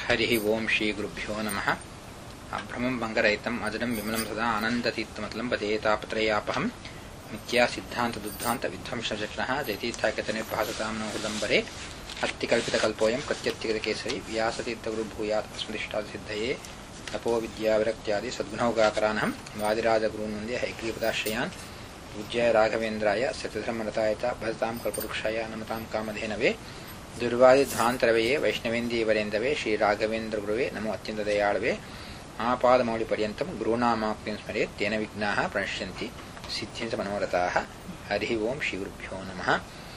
हरिः ओं श्रीगुरुभ्यो नमः अभ्रमं भङ्गरहितम् अजडं विमलं सदा आनन्दतीर्थमतलं पदेतापत्रयापहम् मिथ्या सिद्धान्तदुद्धान्तविध्वंसचक्षणः जयतीर्थाकतनिर्भासतां नो हृदम्बरे हत्तिकल्पितकल्पोऽयं प्रत्यत्तिगतकेसरी व्यासतीर्थगुरुभूयात् अस्मदिष्टासिद्धये तपोविद्याविरक्त्यादि सद्गुणौगाकरानहं वादिराजगुरून् वन्दे हैग्रीपदाश्रयान् पूज्याय राघवेन्द्राय सत्यधर्मरताय च भजतां कल्पवृक्षाय नमतां कामधेनवे ದುರ್ವಾದಿಧ್ವಾಂತರವೆಯೇ ವೈಷ್ಣವೇಂದೀವರೆಂದವೇ ಶ್ರೀ ರಾಘವೇಂದ್ರ ಗುರುವೇ ನಮೋ ಅತ್ಯಂತ ದಯಾಳವೇ ಆಪಾದಮೌಳಿ ಪರ್ಯಂತಂ ಗುರುನಾಮಾಕ್ತಿಂ ಸ್ಮರೆತ್ ತೇನ ವಿಘ್ನಾಃ ಪ್ರಣಶ್ಯಂತಿ ಸಿದ್ಧಿಂಚ ಮನೋರಥಾಃ ಹರಿ ಓಂ ಶ್ರೀ ಗುರುಭ್ಯೋ ನಮಃ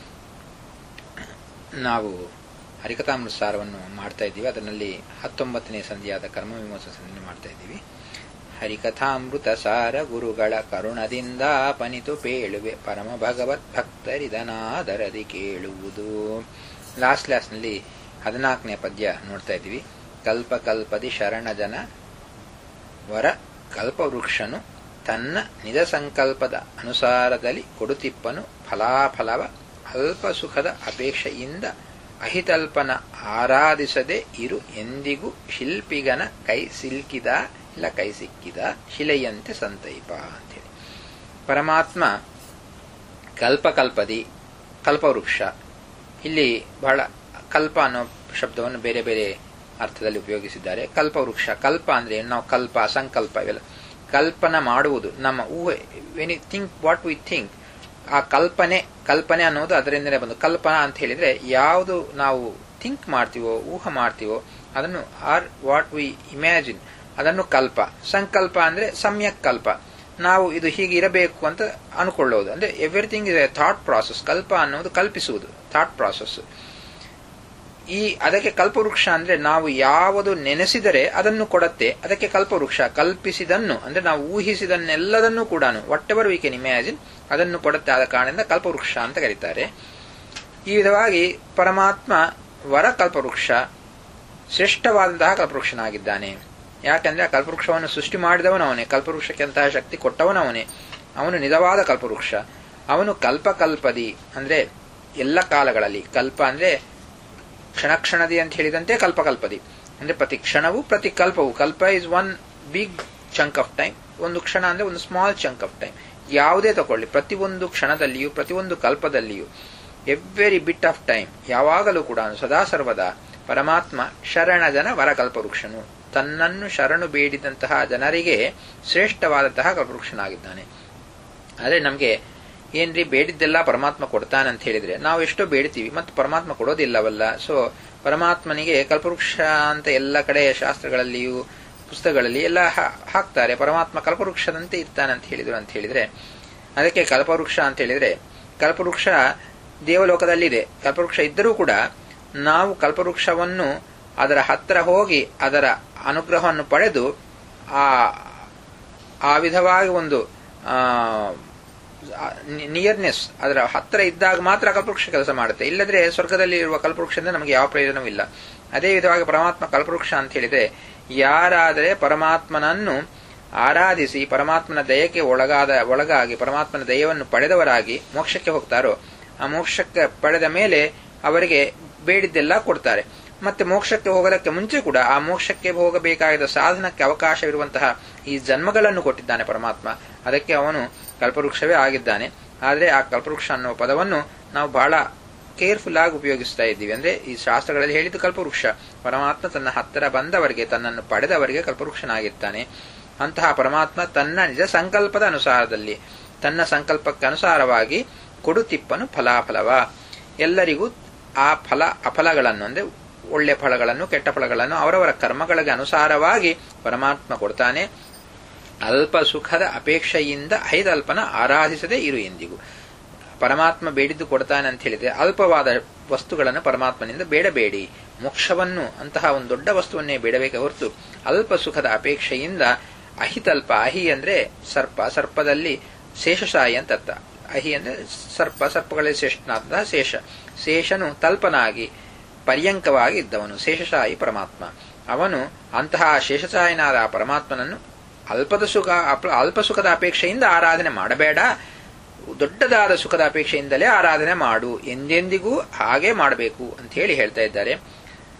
ನಾವು ಹರಿಕಥಾಮೃತಸಾರವನ್ನು ಮಾಡ್ತಾ ಇದ್ದೀವಿ ಅದರಲ್ಲಿ ಹತ್ತೊಂಬತ್ತನೇ ಸಂಧಿಯಾದ ಕರ್ಮ ವಿಮೋಚನ ಸಂಧಿಯನ್ನು ಮಾಡ್ತಾ ಇದ್ದೀವಿ ಹರಿಕಥಾಮೃತ ಸಾರ ಗುರುಗಳ ಕರುಣದಿಂದ ಪನಿತು ಪೇಳುವೆ ಪರಮ ಭಗವತ್ ಭಕ್ತರಿದನಾದರದಿ ಕೇಳುವುದು ಲಾಸ್ಟ್ ಕ್ಲಾಸ್ನಲ್ಲಿ ಹದಿನಾಲ್ಕನೇ ಪದ್ಯ ನೋಡ್ತಾ ಇದ್ದೀವಿ ಕಲ್ಪ ಕಲ್ಪದಿ ಶರಣ ಜನ ವರ ಕಲ್ಪವೃಕ್ಷನು ತನ್ನ ನಿಜ ಸಂಕಲ್ಪದ ಅನುಸಾರದಲ್ಲಿ ಕೊಡುತಿಪ್ಪನು ಫಲಾಫಲವ ಅಲ್ಪ ಸುಖದ ಅಪೇಕ್ಷೆಯಿಂದ ಅಹಿತಲ್ಪನ ಆರಾಧಿಸದೆ ಇರು ಎಂದಿಗೂ ಶಿಲ್ಪಿಗನ ಕೈ ಸಿಲ್ಕಿದ ಇಲ್ಲ ಕೈ ಸಿಕ್ಕಿದ ಶಿಲೆಯಂತೆ ಸಂತೈಪ ಅಂತೇಳಿ ಪರಮಾತ್ಮ ಕಲ್ಪಕಲ್ಪದಿ ಕಲ್ಪವೃಕ್ಷ ಇಲ್ಲಿ ಬಹಳ ಕಲ್ಪ ಅನ್ನೋ ಶಬ್ದವನ್ನು ಬೇರೆ ಬೇರೆ ಅರ್ಥದಲ್ಲಿ ಉಪಯೋಗಿಸಿದ್ದಾರೆ ಕಲ್ಪವೃಕ್ಷ ಕಲ್ಪ ಅಂದ್ರೆ ನಾವು ಕಲ್ಪ ಸಂಕಲ್ಪ ಇವೆಲ್ಲ ಕಲ್ಪನ ಮಾಡುವುದು ನಮ್ಮ ಊಹೆ when you think what we think ಆ ಕಲ್ಪನೆ ಕಲ್ಪನೆ ಅನ್ನೋದು ಅದರಿಂದಲೇ ಬಂದು ಕಲ್ಪನಾ ಅಂತ ಹೇಳಿದ್ರೆ ಯಾವುದು ನಾವು ಥಿಂಕ್ ಮಾಡ್ತೀವೋ ಊಹ ಮಾಡ್ತೀವೋ ಅದನ್ನು ಆರ್ ವಾಟ್ ವಿ ಇಮ್ಯಾಜಿನ್ ಅದನ್ನು ಕಲ್ಪ ಸಂಕಲ್ಪ ಅಂದ್ರೆ ಸಮ್ಯಕ್ ಕಲ್ಪ ನಾವು ಇದು ಹೀಗೆ ಇರಬೇಕು ಅಂತ ಅನ್ಕೊಳ್ಳೋದು ಅಂದ್ರೆ everything is a thought process ಕಲ್ಪ ಅನ್ನೋದು ಕಲ್ಪಿಸುವುದು ಥಾಟ್ ಪ್ರಾಸೆಸ್ ಈ ಅದಕ್ಕೆ ಕಲ್ಪವೃಕ್ಷ ಅಂದ್ರೆ ನಾವು ಯಾವುದು ನೆನೆಸಿದರೆ ಅದನ್ನು ಕೊಡತ್ತೆ ಅದಕ್ಕೆ ಕಲ್ಪವೃಕ್ಷ ಕಲ್ಪಿಸಿದನ್ನು ಅಂದ್ರೆ ನಾವು ಊಹಿಸಿದನ್ನೆಲ್ಲದನ್ನೂ ಕೂಡ whatever we can imagine ಅದನ್ನು ಕೊಡುತ್ತೆ ಆದ ಕಾರಣದಿಂದ ಕಲ್ಪವೃಕ್ಷ ಅಂತ ಕರೀತಾರೆ ಈ ವಿಧವಾಗಿ ಪರಮಾತ್ಮ ವರ ಕಲ್ಪವೃಕ್ಷ ಶ್ರೇಷ್ಠವಾದಂತಹ ಕಲ್ಪವೃಕ್ಷನಾಗಿದ್ದಾನೆ ಯಾಕಂದ್ರೆ ಆ ಕಲ್ಪವೃಕ್ಷವನ್ನು ಸೃಷ್ಟಿ ಮಾಡಿದವನು ಅವನೇ ಕಲ್ಪವೃಕ್ಷಕ್ಕೆ ಅಂತಹ ಶಕ್ತಿ ಕೊಟ್ಟವನವನೇ ಅವನು ನಿಜವಾದ ಕಲ್ಪವೃಕ್ಷ ಅವನು ಕಲ್ಪಕಲ್ಪದಿ ಅಂದ್ರೆ ಎಲ್ಲ ಕಾಲಗಳಲ್ಲಿ ಕಲ್ಪ ಅಂದ್ರೆ ಕ್ಷಣ ಕ್ಷಣದಿ ಅಂತ ಹೇಳಿದಂತೆ ಕಲ್ಪಕಲ್ಪದಿ ಅಂದ್ರೆ ಪ್ರತಿ ಕ್ಷಣವೂ ಪ್ರತಿ ಕಲ್ಪವು ಕಲ್ಪ is one big chunk of time ಒಂದು ಕ್ಷಣ ಅಂದ್ರೆ ಒಂದು ಸ್ಮಾಲ್ ಚಂಕ್ ಆಫ್ ಟೈಮ್ ಯಾವುದೇ ತಗೊಳ್ಳಿ ಪ್ರತಿಯೊಂದು ಕ್ಷಣದಲ್ಲಿಯೂ ಪ್ರತಿಯೊಂದು ಕಲ್ಪದಲ್ಲಿಯೂ ಎವ್ರಿ ಬಿಟ್ ಆಫ್ ಟೈಮ್ ಯಾವಾಗಲೂ ಕೂಡ ಸದಾ ಸರ್ವದಾ ಪರಮಾತ್ಮ ಶರಣ ಜನ ವರಕಲ್ಪವೃಕ್ಷನು ತನ್ನನ್ನು ಶರಣು ಬೇಡಿದಂತಹ ಜನರಿಗೆ ಶ್ರೇಷ್ಠವಾದಂತಹ ಕಲ್ಪವೃಕ್ಷನಾಗಿದ್ದಾನೆ ಆದರೆ ನಮಗೆ ಏನ್ರಿ ಬೇಡಿದ್ದೆಲ್ಲ ಪರಮಾತ್ಮ ಕೊಡ್ತಾನೆ ಅಂತ ಹೇಳಿದ್ರೆ ನಾವು ಎಷ್ಟೋ ಬೇಡ್ತೀವಿ ಮತ್ತು ಪರಮಾತ್ಮ ಕೊಡೋದಿಲ್ಲವಲ್ಲ ಸೊ ಪರಮಾತ್ಮನಿಗೆ ಕಲ್ಪವೃಕ್ಷ ಅಂತ ಎಲ್ಲ ಕಡೆ ಶಾಸ್ತ್ರಗಳಲ್ಲಿಯೂ ಪುಸ್ತಕಗಳಲ್ಲಿ ಎಲ್ಲ ಹಾಕ್ತಾರೆ ಪರಮಾತ್ಮ ಕಲ್ಪವೃಕ್ಷದಂತೆ ಇರ್ತಾನೆ ಅಂತ ಹೇಳಿದ್ರು ಅಂತ ಹೇಳಿದ್ರೆ ಅದಕ್ಕೆ ಕಲ್ಪವೃಕ್ಷ ಅಂತ ಹೇಳಿದ್ರೆ ಕಲ್ಪವೃಕ್ಷ ದೇವಲೋಕದಲ್ಲಿದೆ ಕಲ್ಪವೃಕ್ಷ ಇದ್ದರೂ ಕೂಡ ನಾವು ಕಲ್ಪವೃಕ್ಷವನ್ನು ಅದರ ಹತ್ತಿರ ಹೋಗಿ ಅದರ ಅನುಗ್ರಹವನ್ನು ಪಡೆದು ಆ ಆ ವಿಧವಾಗಿ ಒಂದು ನಿಯರ್ನೆಸ್ ಅದರ ಹತ್ತಿರ ಇದ್ದಾಗ ಮಾತ್ರ ಕಲ್ಪವೃಕ್ಷ ಕೆಲಸ ಮಾಡುತ್ತೆ ಇಲ್ಲದ್ರೆ ಸ್ವರ್ಗದಲ್ಲಿ ಇರುವ ಕಲ್ಪವೃಕ್ಷದಿಂದ ನಮಗೆ ಯಾವ ಪ್ರಯೋಜನವಿಲ್ಲ ಅದೇ ವಿಧವಾಗಿ ಪರಮಾತ್ಮ ಕಲ್ಪವೃಕ್ಷ ಅಂತ ಹೇಳಿದ್ರೆ ಯಾರಾದರೆ ಪರಮಾತ್ಮನನ್ನು ಆರಾಧಿಸಿ ಪರಮಾತ್ಮನ ದಯಕ್ಕೆ ಒಳಗಾದ ಒಳಗಾಗಿ ಪರಮಾತ್ಮನ ದಯವನ್ನು ಪಡೆದವರಾಗಿ ಮೋಕ್ಷಕ್ಕೆ ಹೋಗ್ತಾರೋ ಆ ಮೋಕ್ಷಕ್ಕೆ ಪಡೆದ ಮೇಲೆ ಅವರಿಗೆ ಬೇಡಿದ್ದೆಲ್ಲ ಕೊಡ್ತಾರೆ ಮತ್ತೆ ಮೋಕ್ಷಕ್ಕೆ ಹೋಗೋದಕ್ಕೆ ಮುಂಚೆ ಕೂಡ ಆ ಮೋಕ್ಷಕ್ಕೆ ಹೋಗಬೇಕಾದ ಸಾಧನಕ್ಕೆ ಅವಕಾಶವಿರುವಂತಹ ಈ ಜನ್ಮಗಳನ್ನು ಕೊಟ್ಟಿದ್ದಾನೆ ಪರಮಾತ್ಮ ಅದಕ್ಕೆ ಅವನು ಕಲ್ಪವೃಕ್ಷವೇ ಆಗಿದ್ದಾನೆ ಆದರೆ ಆ ಕಲ್ಪವೃಕ್ಷ ಅನ್ನುವ ಪದವನ್ನು ನಾವು ಬಹಳ ಕೇರ್ಫುಲ್ ಆಗಿ ಉಪಯೋಗಿಸ್ತಾ ಇದ್ದೀವಿ ಅಂದ್ರೆ ಈ ಶಾಸ್ತ್ರಗಳಲ್ಲಿ ಹೇಳಿದ್ದು ಕಲ್ಪವೃಕ್ಷ ಪರಮಾತ್ಮ ತನ್ನ ಹತ್ತಿರ ಬಂದವರಿಗೆ ತನ್ನನ್ನು ಪಡೆದವರಿಗೆ ಕಲ್ಪವೃಕ್ಷನಾಗಿರ್ತಾನೆ ಅಂತಹ ಪರಮಾತ್ಮ ತನ್ನ ನಿಜ ಸಂಕಲ್ಪದ ಅನುಸಾರದಲ್ಲಿ ತನ್ನ ಸಂಕಲ್ಪಕ್ಕೆ ಅನುಸಾರವಾಗಿ ಕೊಡುತಿಪ್ಪನು ಫಲಾಫಲವ ಎಲ್ಲರಿಗೂ ಆ ಫಲ ಅಫಲಗಳನ್ನು ಅಂದ್ರೆ ಒಳ್ಳೆ ಫಲಗಳನ್ನು ಕೆಟ್ಟ ಫಲಗಳನ್ನು ಅವರವರ ಕರ್ಮಗಳಿಗೆ ಅನುಸಾರವಾಗಿ ಪರಮಾತ್ಮ ಕೊಡ್ತಾನೆ ಅಲ್ಪ ಸುಖದ ಅಪೇಕ್ಷೆಯಿಂದ ಐದಲ್ಪನ ಆರಾಧಿಸದೇ ಇರು ಎಂದಿಗೂ ಪರಮಾತ್ಮ ಬೇಡಿದ್ದು ಕೊಡ್ತಾನೆ ಅಂತ ಹೇಳಿದ್ರೆ ಅಲ್ಪವಾದ ವಸ್ತುಗಳನ್ನು ಪರಮಾತ್ಮನಿಂದ ಬೇಡಬೇಡಿ ಮೋಕ್ಷವನ್ನು ಅಂತಹ ಒಂದು ದೊಡ್ಡ ವಸ್ತುವನ್ನೇ ಬೇಡಬೇಕೆ ಹೊರತು ಅಲ್ಪ ಸುಖದ ಅಪೇಕ್ಷೆಯಿಂದ ಅಹಿತಲ್ಪ ಅಹಿ ಅಂದ್ರೆ ಸರ್ಪ ಸರ್ಪದಲ್ಲಿ ಶೇಷಶಾಯಿ ಅಂತ ಅರ್ಥ ಅಹಿ ಅಂದ್ರೆ ಸರ್ಪ ಸರ್ಪಗಳಲ್ಲಿ ಶ್ರೇಷ್ಠನಾದ ಶೇಷ ಶೇಷನು ತಲ್ಪನಾಗಿ ಪರ್ಯಂಕವಾಗಿ ಇದ್ದವನು ಶೇಷಶಾಯಿ ಪರಮಾತ್ಮ ಅವನು ಅಂತಹ ಶೇಷಶಾಯಿನಾದ ಪರಮಾತ್ಮನನ್ನು ಅಲ್ಪದ ಸುಖ ಅಲ್ಪ ಸುಖದ ಅಪೇಕ್ಷೆಯಿಂದ ಆರಾಧನೆ ಮಾಡಬೇಡ ದೊಡ್ಡದಾದ ಸುಖದ ಅಪೇಕ್ಷೆಯಿಂದಲೇ ಆರಾಧನೆ ಮಾಡು ಎಂದೆಂದಿಗೂ ಹಾಗೆ ಮಾಡಬೇಕು ಅಂತ ಹೇಳಿ ಹೇಳ್ತಾ ಇದ್ದಾರೆ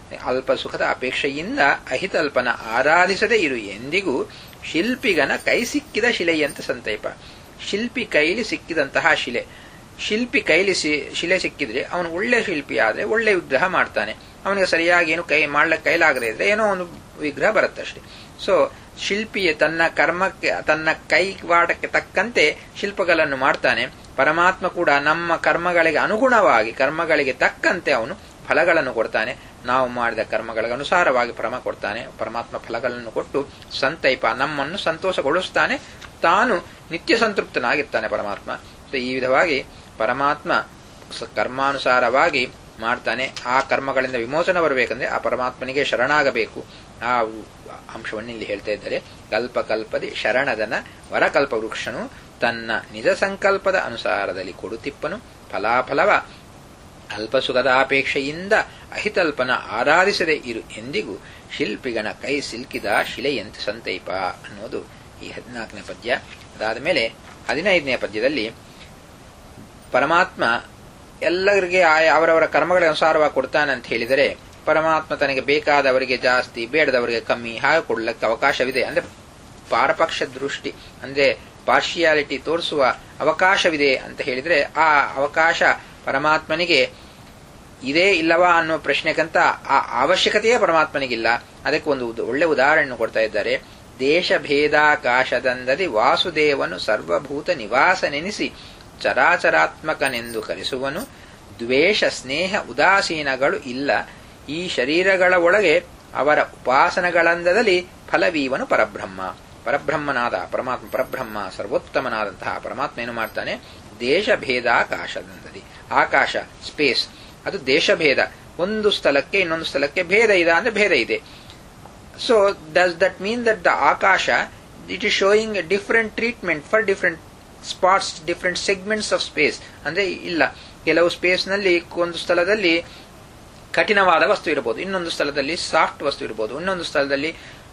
ಅಲ್ಪ ಸುಖದ ಅಪೇಕ್ಷೆಯಿಂದ ಅಹಿತಲ್ಪನ ಆರಾಧಿಸದೇ ಇರು ಎಂದಿಗೂ ಶಿಲ್ಪಿಗನ ಕೈ ಸಿಕ್ಕಿದ ಶಿಲೆಯಂತ ಸಂತೈಪ ಶಿಲ್ಪಿ ಕೈಲಿ ಸಿಕ್ಕಿದಂತಹ ಶಿಲೆ ಶಿಲ್ಪಿ ಕೈಲಿ ಶಿಲೆ ಸಿಕ್ಕಿದ್ರೆ ಅವನು ಒಳ್ಳೆ ಶಿಲ್ಪಿ ಆದ್ರೆ ಒಳ್ಳೆ ವಿಗ್ರಹ ಮಾಡ್ತಾನೆ ಅವನಿಗೆ ಸರಿಯಾಗಿ ಏನು ಕೈ ಮಾಡ್ಲಿಕ್ಕೆ ಕೈಲಾಗದೇ ಇದ್ರೆ ಏನೋ ಒಂದು ವಿಗ್ರಹ ಬರುತ್ತಷ್ಟೇ ಸೊ ಶಿಲ್ಪಿಯ ತನ್ನ ಕರ್ಮಕ್ಕೆ ತನ್ನ ಕೈವಾಡಕ್ಕೆ ತಕ್ಕಂತೆ ಶಿಲ್ಪಗಳನ್ನು ಮಾಡ್ತಾನೆ ಪರಮಾತ್ಮ ಕೂಡ ನಮ್ಮ ಕರ್ಮಗಳಿಗೆ ಅನುಗುಣವಾಗಿ ಕರ್ಮಗಳಿಗೆ ತಕ್ಕಂತೆ ಅವನು ಫಲಗಳನ್ನು ಕೊಡ್ತಾನೆ ನಾವು ಮಾಡಿದ ಕರ್ಮಗಳಿಗೆ ಅನುಸಾರವಾಗಿ ಪರಮ ಕೊಡ್ತಾನೆ ಪರಮಾತ್ಮ ಫಲಗಳನ್ನು ಕೊಟ್ಟು ಸಂತೈಪ ನಮ್ಮನ್ನು ಸಂತೋಷಗೊಳಿಸ್ತಾನೆ ತಾನು ನಿತ್ಯ ಸಂತೃಪ್ತನಾಗಿರ್ತಾನೆ ಪರಮಾತ್ಮ ಸೊ ಈ ವಿಧವಾಗಿ ಪರಮಾತ್ಮ ಕರ್ಮಾನುಸಾರವಾಗಿ ಮಾಡ್ತಾನೆ ಆ ಕರ್ಮಗಳಿಂದ ವಿಮೋಚನೆ ಬರಬೇಕಂದ್ರೆ ಆ ಪರಮಾತ್ಮನಿಗೆ ಶರಣಾಗಬೇಕು ಆ ಅಂಶವನ್ನು ಇಲ್ಲಿ ಹೇಳ್ತಾ ಇದ್ದಾರೆ ಕಲ್ಪ ಕಲ್ಪದಿ ಶರಣದನ ವರಕಲ್ಪ ವೃಕ್ಷನು ತನ್ನ ನಿಜ ಸಂಕಲ್ಪದ ಅನುಸಾರದಲ್ಲಿ ಕೊಡುತಿಪ್ಪನು ಫಲಾಫಲವ ಅಲ್ಪ ಸುಖದಾಪೇಕ್ಷೆಯಿಂದ ಅಹಿತಲ್ಪನ ಆರಾಧಿಸದೆ ಇರು ಎಂದಿಗೂ ಶಿಲ್ಪಿಗನ ಕೈ ಸಿಲ್ಕಿದ ಶಿಲೆಯಂತೆ ಸಂತೈಪ ಅನ್ನೋದು ಈ ಹದಿನಾಲ್ಕನೇ ಪದ್ಯ ಅದಾದ ಮೇಲೆ ಹದಿನೈದನೇ ಪದ್ಯದಲ್ಲಿ ಪರಮಾತ್ಮ ಎಲ್ಲರಿಗೆ ಅವರವರ ಕರ್ಮಗಳ ಅನುಸಾರವಾಗಿ ಕೊಡ್ತಾನೆ ಅಂತ ಹೇಳಿದರೆ ಪರಮಾತ್ಮ ತನಗೆ ಬೇಕಾದವರಿಗೆ ಜಾಸ್ತಿ ಬೇಡದವರಿಗೆ ಕಮ್ಮಿ ಹಾಗೆ ಕೊಡ್ಲಿಕ್ಕೆ ಅವಕಾಶವಿದೆ ಅಂದ್ರೆ ಪಾರಪಕ್ಷ ದೃಷ್ಟಿ ಅಂದ್ರೆ ಪಾರ್ಶಿಯಾಲಿಟಿ ತೋರಿಸುವ ಅವಕಾಶವಿದೆ ಅಂತ ಹೇಳಿದ್ರೆ ಆ ಅವಕಾಶ ಪರಮಾತ್ಮನಿಗೆ ಇದೇ ಇಲ್ಲವಾ ಅನ್ನೋ ಪ್ರಶ್ನೆಗಂತ ಆ ಅವಶ್ಯಕತೆಯೇ ಪರಮಾತ್ಮನಿಗಿಲ್ಲ ಅದಕ್ಕೆ ಒಂದು ಒಳ್ಳೆ ಉದಾಹರಣೆ ಕೊಡ್ತಾ ಇದ್ದಾರೆ ದೇಶ ಭೇದಾಕಾಶದಂದದಿ ವಾಸುದೇವನು ಸರ್ವಭೂತ ನಿವಾಸ ನೆನೆಸಿ ಚರಾಚರಾತ್ಮಕನೆಂದು ಕರೆಸುವನು ದ್ವೇಷ ಸ್ನೇಹ ಉದಾಸೀನಗಳು ಇಲ್ಲ ಈ ಶರೀರಗಳ ಒಳಗೆ ಅವರ ಉಪಾಸನಗಳಂದದಲ್ಲಿ ಫಲವೀವನು ಪರಬ್ರಹ್ಮ ಪರಬ್ರಹ್ಮನಾದ ಪರಮಾತ್ಮ ಪರಬ್ರಹ್ಮ ಸರ್ವೋತ್ತಮನಾದಂತಹ ಪರಮಾತ್ಮ ಏನು ಮಾಡ್ತಾನೆ ದೇಶ ಭೇದಾಕಾಶದಂದದಿ ಆಕಾಶ ಸ್ಪೇಸ್ ಅದು ದೇಶಭೇದ ಒಂದು ಸ್ಥಳಕ್ಕೆ ಇನ್ನೊಂದು ಸ್ಥಳಕ್ಕೆ ಭೇದ ಇದೆ ಅಂದ್ರೆ ಭೇದ ಇದೆ so does that mean that the ಆಕಾಶ it is showing a different treatment for different spots different segments of space ಅಂದ್ರೆ ಇಲ್ಲ ಕೆಲವು ಸ್ಪೇಸ್ ನಲ್ಲಿ ಒಂದು ಸ್ಥಳದಲ್ಲಿ ಕಠಿಣವಾದ ವಸ್ತು ಇರಬಹುದು ಇನ್ನೊಂದು ಸ್ಥಳದಲ್ಲಿ ಸಾಫ್ಟ್ ವಸ್ತು ಇರಬಹುದು ಇನ್ನೊಂದು ಸ್ಥಳದಲ್ಲಿ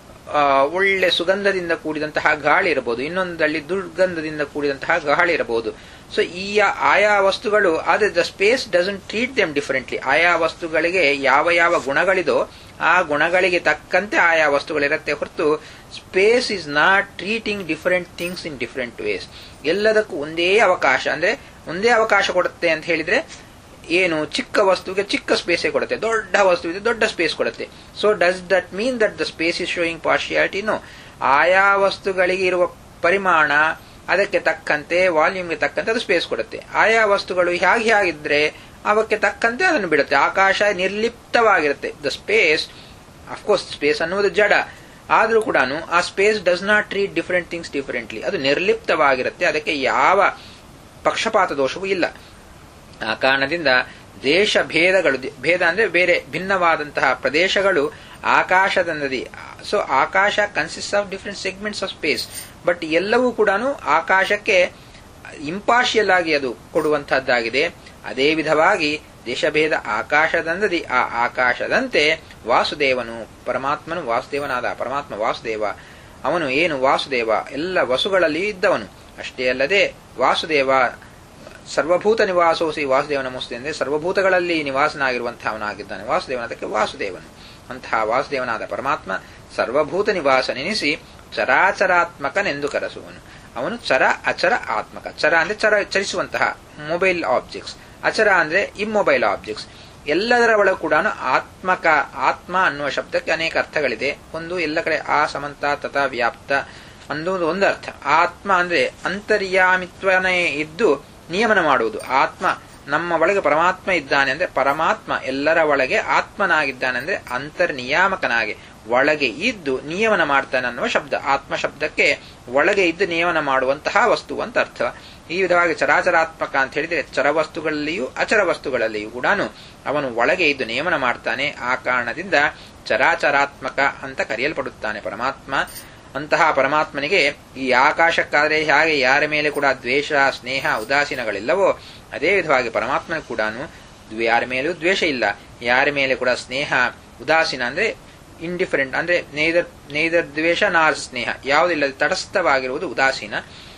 ಒಳ್ಳೆ ಸುಗಂಧದಿಂದ ಕೂಡಿದಂತಹ ಗಾಳಿ ಇರಬಹುದು ಇನ್ನೊಂದಲ್ಲಿ ದುರ್ಗಂಧದಿಂದ ಕೂಡಿದಂತಹ ಗಾಳಿ ಇರಬಹುದು ಸೊ ಈ ಆಯಾ ವಸ್ತುಗಳು ಆದರೆ the space doesn't treat them differently ಆಯಾ ವಸ್ತುಗಳಿಗೆ ಯಾವ ಯಾವ ಗುಣಗಳಿದೋ ಆ ಗುಣಗಳಿಗೆ ತಕ್ಕಂತೆ ಆಯಾ ವಸ್ತುಗಳಿರುತ್ತೆ ಹೊರತು space is not treating different things in different ways ಎಲ್ಲದಕ್ಕೂ ಒಂದೇ ಅವಕಾಶ ಅಂದ್ರೆ ಒಂದೇ ಅವಕಾಶ ಕೊಡುತ್ತೆ ಅಂತ ಹೇಳಿದ್ರೆ ಏನು ಚಿಕ್ಕ ವಸ್ತುವಿಗೆ ಚಿಕ್ಕ ಸ್ಪೇಸೇ ಕೊಡುತ್ತೆ ದೊಡ್ಡ ವಸ್ತುವಿಗೆ ದೊಡ್ಡ ಸ್ಪೇಸ್ ಕೊಡುತ್ತೆ so does that mean that the space is showing partiality no ಆಯಾ ವಸ್ತುಗಳಿಗೆ ಇರುವ ಪರಿಮಾಣ ಅದಕ್ಕೆ ತಕ್ಕಂತೆ ವಾಲ್ಯೂಮ್ಗೆ ತಕ್ಕಂತೆ ಅದು ಸ್ಪೇಸ್ ಕೊಡುತ್ತೆ ಆಯಾ ವಸ್ತುಗಳು ಹೇಗೆ ಹೇಗಿದ್ರೆ ಅವಕ್ಕೆ ತಕ್ಕಂತೆ ಅದನ್ನು ಬಿಡುತ್ತೆ ಆಕಾಶ ನಿರ್ಲಿಪ್ತವಾಗಿರುತ್ತೆ ದ ಸ್ಪೇಸ್ ಅಫ್ಕೋರ್ಸ್ ಸ್ಪೇಸ್ ಅನ್ನುವುದು ಜಡ ಆದರೂ ಕೂಡ ಆ space does not treat different things differently ಅದು ನಿರ್ಲಿಪ್ತವಾಗಿರುತ್ತೆ ಅದಕ್ಕೆ ಯಾವ ಪಕ್ಷಪಾತ ದೋಷವೂ ಇಲ್ಲ ಆ ಕಾರಣದಿಂದ ದೇಶ ಭೇದಗಳು ಭೇದ ಅಂದ್ರೆ ಬೇರೆ ಭಿನ್ನವಾದಂತಹ ಪ್ರದೇಶಗಳು ಆಕಾಶದಂದದಿ ಸೊ ಆಕಾಶ consist of different segments of space but ಎಲ್ಲವೂ ಕೂಡ ಆಕಾಶಕ್ಕೆ ಇಂಪಾರ್ಷಿಯಲ್ ಆಗಿ ಅದು ಕೊಡುವಂತಹದ್ದಾಗಿದೆ ಅದೇ ವಿಧವಾಗಿ ದೇಶಭೇದ ಆಕಾಶದಂದದಿ ಆ ಆಕಾಶದಂತೆ ವಾಸುದೇವನು ಪರಮಾತ್ಮನು ವಾಸುದೇವನಾದ ಪರಮಾತ್ಮ ವಾಸುದೇವ ಅವನು ಏನು ವಾಸುದೇವ ಎಲ್ಲ ವಸುಗಳಲ್ಲಿ ಇದ್ದವನು ಅಷ್ಟೇ ಅಲ್ಲದೆ ವಾಸುದೇವ ಸರ್ವಭೂತ ನಿವಾಸೋಸಿ ವಾಸುದೇವ ನಮಸ್ತೆ ಅಂದರೆ ಸರ್ವಭೂತಗಳಲ್ಲಿ ನಿವಾಸನಾಗಿರುವಂತಹವನಾಗಿದ್ದಾನೆ ವಾಸುದೇವನದಕ್ಕೆ ವಾಸುದೇವನು ಅಂತಹ ವಾಸುದೇವನಾದ ಪರಮಾತ್ಮ ಸರ್ವಭೂತ ನಿವಾಸ ನೆನೆಸಿ ಚರಾಚರಾತ್ಮಕನೆಂದು ಕರೆಸುವನು ಅವನು ಚರ ಅಚರ ಆತ್ಮಕ ಚರ ಅಂದ್ರೆ ಚರ ಚಲಿಸುವಂತಹ ಮೊಬೈಲ್ ಆಬ್ಜೆಕ್ಟ್ಸ್ ಅಚರ ಅಂದ್ರೆ ಇಮ್ಮೊಬೈಲ್ ಆಬ್ಜೆಕ್ಟ್ಸ್ ಎಲ್ಲದರ ಒಳಗೆ ಕೂಡ ಆತ್ಮಕ ಆತ್ಮ ಅನ್ನುವ ಶಬ್ದಕ್ಕೆ ಅನೇಕ ಅರ್ಥಗಳಿದೆ ಒಂದು ಎಲ್ಲ ಕಡೆ ಆ ಸಮಂತ ತಥಾ ವ್ಯಾಪ್ತ ಒಂದು ಒಂದು ಅರ್ಥ ಆತ್ಮ ಅಂದ್ರೆ ಅಂತರ್ಯಾಮಿತ್ವನೇ ಇದ್ದು ನಿಯಮನ ಮಾಡುವುದು ಆತ್ಮ ನಮ್ಮ ಒಳಗೆ ಪರಮಾತ್ಮ ಇದ್ದಾನೆ ಅಂದ್ರೆ ಪರಮಾತ್ಮ ಎಲ್ಲರ ಒಳಗೆ ಆತ್ಮನಾಗಿದ್ದಾನೆ ಅಂದ್ರೆ ಅಂತರ್ನಿಯಾಮಕನಾಗಿ ಒಳಗೆ ಇದ್ದು ನಿಯಮನ ಮಾಡ್ತಾನೆ ಅನ್ನುವ ಶಬ್ದ ಆತ್ಮ ಶಬ್ದಕ್ಕೆ ಒಳಗೆ ಇದ್ದು ನಿಯಮನ ಮಾಡುವಂತಹ ವಸ್ತು ಅಂತ ಅರ್ಥ ಈ ವಿಧವಾಗಿ ಚರಾಚರಾತ್ಮಕ ಅಂತ ಹೇಳಿದ್ರೆ ಚರವಸ್ತುಗಳಲ್ಲಿಯೂ ಅಚರ ವಸ್ತುಗಳಲ್ಲಿಯೂ ಕೂಡ ಅವನು ಒಳಗೆ ಇದ್ದು ನಿಯಮನ ಮಾಡ್ತಾನೆ ಆ ಕಾರಣದಿಂದ ಚರಾಚರಾತ್ಮಕ ಅಂತ ಕರೆಯಲ್ಪಡುತ್ತಾನೆ ಪರಮಾತ್ಮ ಅಂತಹ ಪರಮಾತ್ಮನಿಗೆ ಈ ಆಕಾಶಕ್ಕಾದರೆ ಹೇಗೆ ಯಾರ ಮೇಲೆ ಕೂಡ ದ್ವೇಷ ಸ್ನೇಹ ಉದಾಸೀನಗಳಿಲ್ಲವೋ ಅದೇ ವಿಧವಾಗಿ ಪರಮಾತ್ಮನ ಕೂಡ ಯಾರ ಮೇಲೂ ದ್ವೇಷ ಇಲ್ಲ ಯಾರ ಮೇಲೆ ಕೂಡ ಸ್ನೇಹ ಉದಾಸೀನ ಅಂದ್ರೆ ಇಂಡಿಫರೆಂಟ್ ಅಂದ್ರೆ ನೇದರ್ ನೇದರ್ ದ್ವೇಷ ನಾರ್ ಸ್ನೇಹ ಯಾವುದಿಲ್ಲದೆ ತಟಸ್ಥವಾಗಿರುವುದು ಉದಾಸೀನ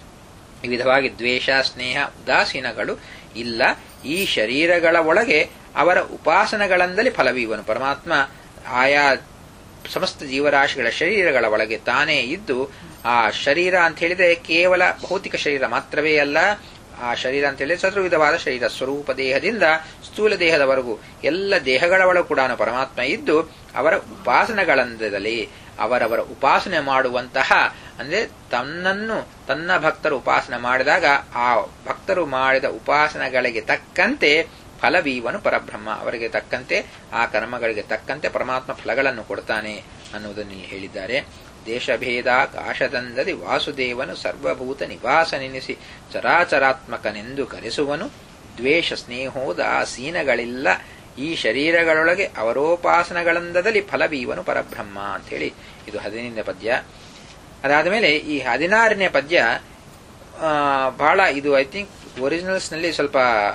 ಈ ವಿಧವಾಗಿ ದ್ವೇಷ ಸ್ನೇಹ ಉದಾಸೀನಗಳು ಇಲ್ಲ ಈ ಶರೀರಗಳ ಒಳಗೆ ಅವರ ಉಪಾಸನಗಳಿಂದಲೇ ಫಲವೀವನು ಪರಮಾತ್ಮ ಆಯಾ ಸಮಸ್ತ ಜೀವರಾಶಿಗಳ ಶರೀರಗಳ ಒಳಗೆ ತಾನೇ ಇದ್ದು ಆ ಶರೀರ ಅಂತ ಹೇಳಿದ್ರೆ ಕೇವಲ ಭೌತಿಕ ಶರೀರ ಮಾತ್ರವೇ ಅಲ್ಲ ಆ ಶರೀರ ಅಂತ ಹೇಳಿದ್ರೆ ಚತುರ್ವಿಧವಾದ ಶರೀರ ಸ್ವರೂಪ ದೇಹದಿಂದ ಸ್ಥೂಲ ದೇಹದವರೆಗೂ ಎಲ್ಲ ದೇಹಗಳ ಒಳಗೂ ಕೂಡ ಪರಮಾತ್ಮ ಇದ್ದು ಅವರ ಉಪಾಸನೆಗಳಂದದಲ್ಲಿ ಅವರವರ ಉಪಾಸನೆ ಮಾಡುವಂತಹ ಅಂದ್ರೆ ತನ್ನನ್ನು ತನ್ನ ಭಕ್ತರು ಉಪಾಸನೆ ಮಾಡಿದಾಗ ಆ ಭಕ್ತರು ಮಾಡಿದ ಉಪಾಸನೆಗಳಿಗೆ ತಕ್ಕಂತೆ ಫಲವೀವನು ಪರಬ್ರಹ್ಮ ಅವರಿಗೆ ತಕ್ಕಂತೆ ಆ ಕರ್ಮಗಳಿಗೆ ತಕ್ಕಂತೆ ಪರಮಾತ್ಮ ಫಲಗಳನ್ನು ಕೊಡ್ತಾನೆ ಅನ್ನುವುದನ್ನು ಇಲ್ಲಿ ಹೇಳಿದ್ದಾರೆ ದೇಶಭೇದ ಕಾಶದಂದದಿ ವಾಸುದೇವನು ಸರ್ವಭೂತ ನಿವಾಸ ನೆನೆಸಿ ಚರಾಚರಾತ್ಮಕನೆಂದು ಕರೆಸುವನು ದ್ವೇಷ ಸ್ನೇಹೋದ ಸೀನಗಳಿಲ್ಲ ಈ ಶರೀರಗಳೊಳಗೆ ಅವರೋಪಾಸನಗಳಂದದಲ್ಲಿ ಫಲವೀವನು ಪರಬ್ರಹ್ಮ ಅಂತೇಳಿ ಇದು ಹದಿನೈದನೇ ಪದ್ಯ ಅದಾದ ಮೇಲೆ ಈ ಹದಿನಾರನೇ ಪದ್ಯ ಬಹಳ ಇದು ಐ ಥಿಂಕ್ ಒರಿಜಿನಲ್ಸ್ನಲ್ಲಿ ಸ್ವಲ್ಪ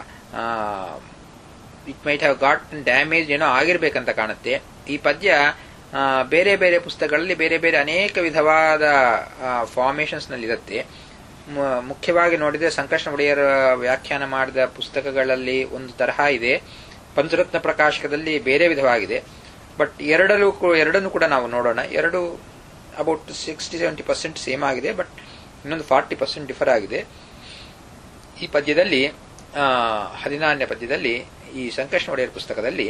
it might have got damage ಏನೋ ಆಗಿರ್ಬೇಕಂತ ಕಾಣುತ್ತೆ ಈ ಪದ್ಯ ಬೇರೆ ಬೇರೆ ಪುಸ್ತಕಗಳಲ್ಲಿ ಬೇರೆ ಬೇರೆ ಅನೇಕ ವಿಧವಾದ ಫಾರ್ಮೇಶನ್ಸ್ ನಲ್ಲಿ ಇರುತ್ತೆ ಮುಖ್ಯವಾಗಿ ನೋಡಿದ್ರೆ ಸಂಕಷ್ಟ ಒಡೆಯರ ವ್ಯಾಖ್ಯಾನ ಮಾಡಿದ ಪುಸ್ತಕಗಳಲ್ಲಿ ಒಂದು ತರಹ ಇದೆ ಪಂಚರತ್ನ ಪ್ರಕಾಶಕದಲ್ಲಿ ಬೇರೆ ವಿಧವಾಗಿದೆ ಬಟ್ ಎರಡಲ್ಲೂ ಎರಡನ್ನು ಕೂಡ ನಾವು ನೋಡೋಣ ಎರಡು about sixty seventy percent same ಆಗಿದೆ ಬಟ್ ಇನ್ನೊಂದು ಫಾರ್ಟಿ ಪರ್ಸೆಂಟ್ ಡಿಫರ್ ಆಗಿದೆ ಈ ಪದ್ಯದಲ್ಲಿ ಹದಿನಾರನೇ ಪದ್ಯದಲ್ಲಿ ಈ ಸಂಕಷ್ಟ ಒಡೆಯರ್ ಪುಸ್ತಕದಲ್ಲಿ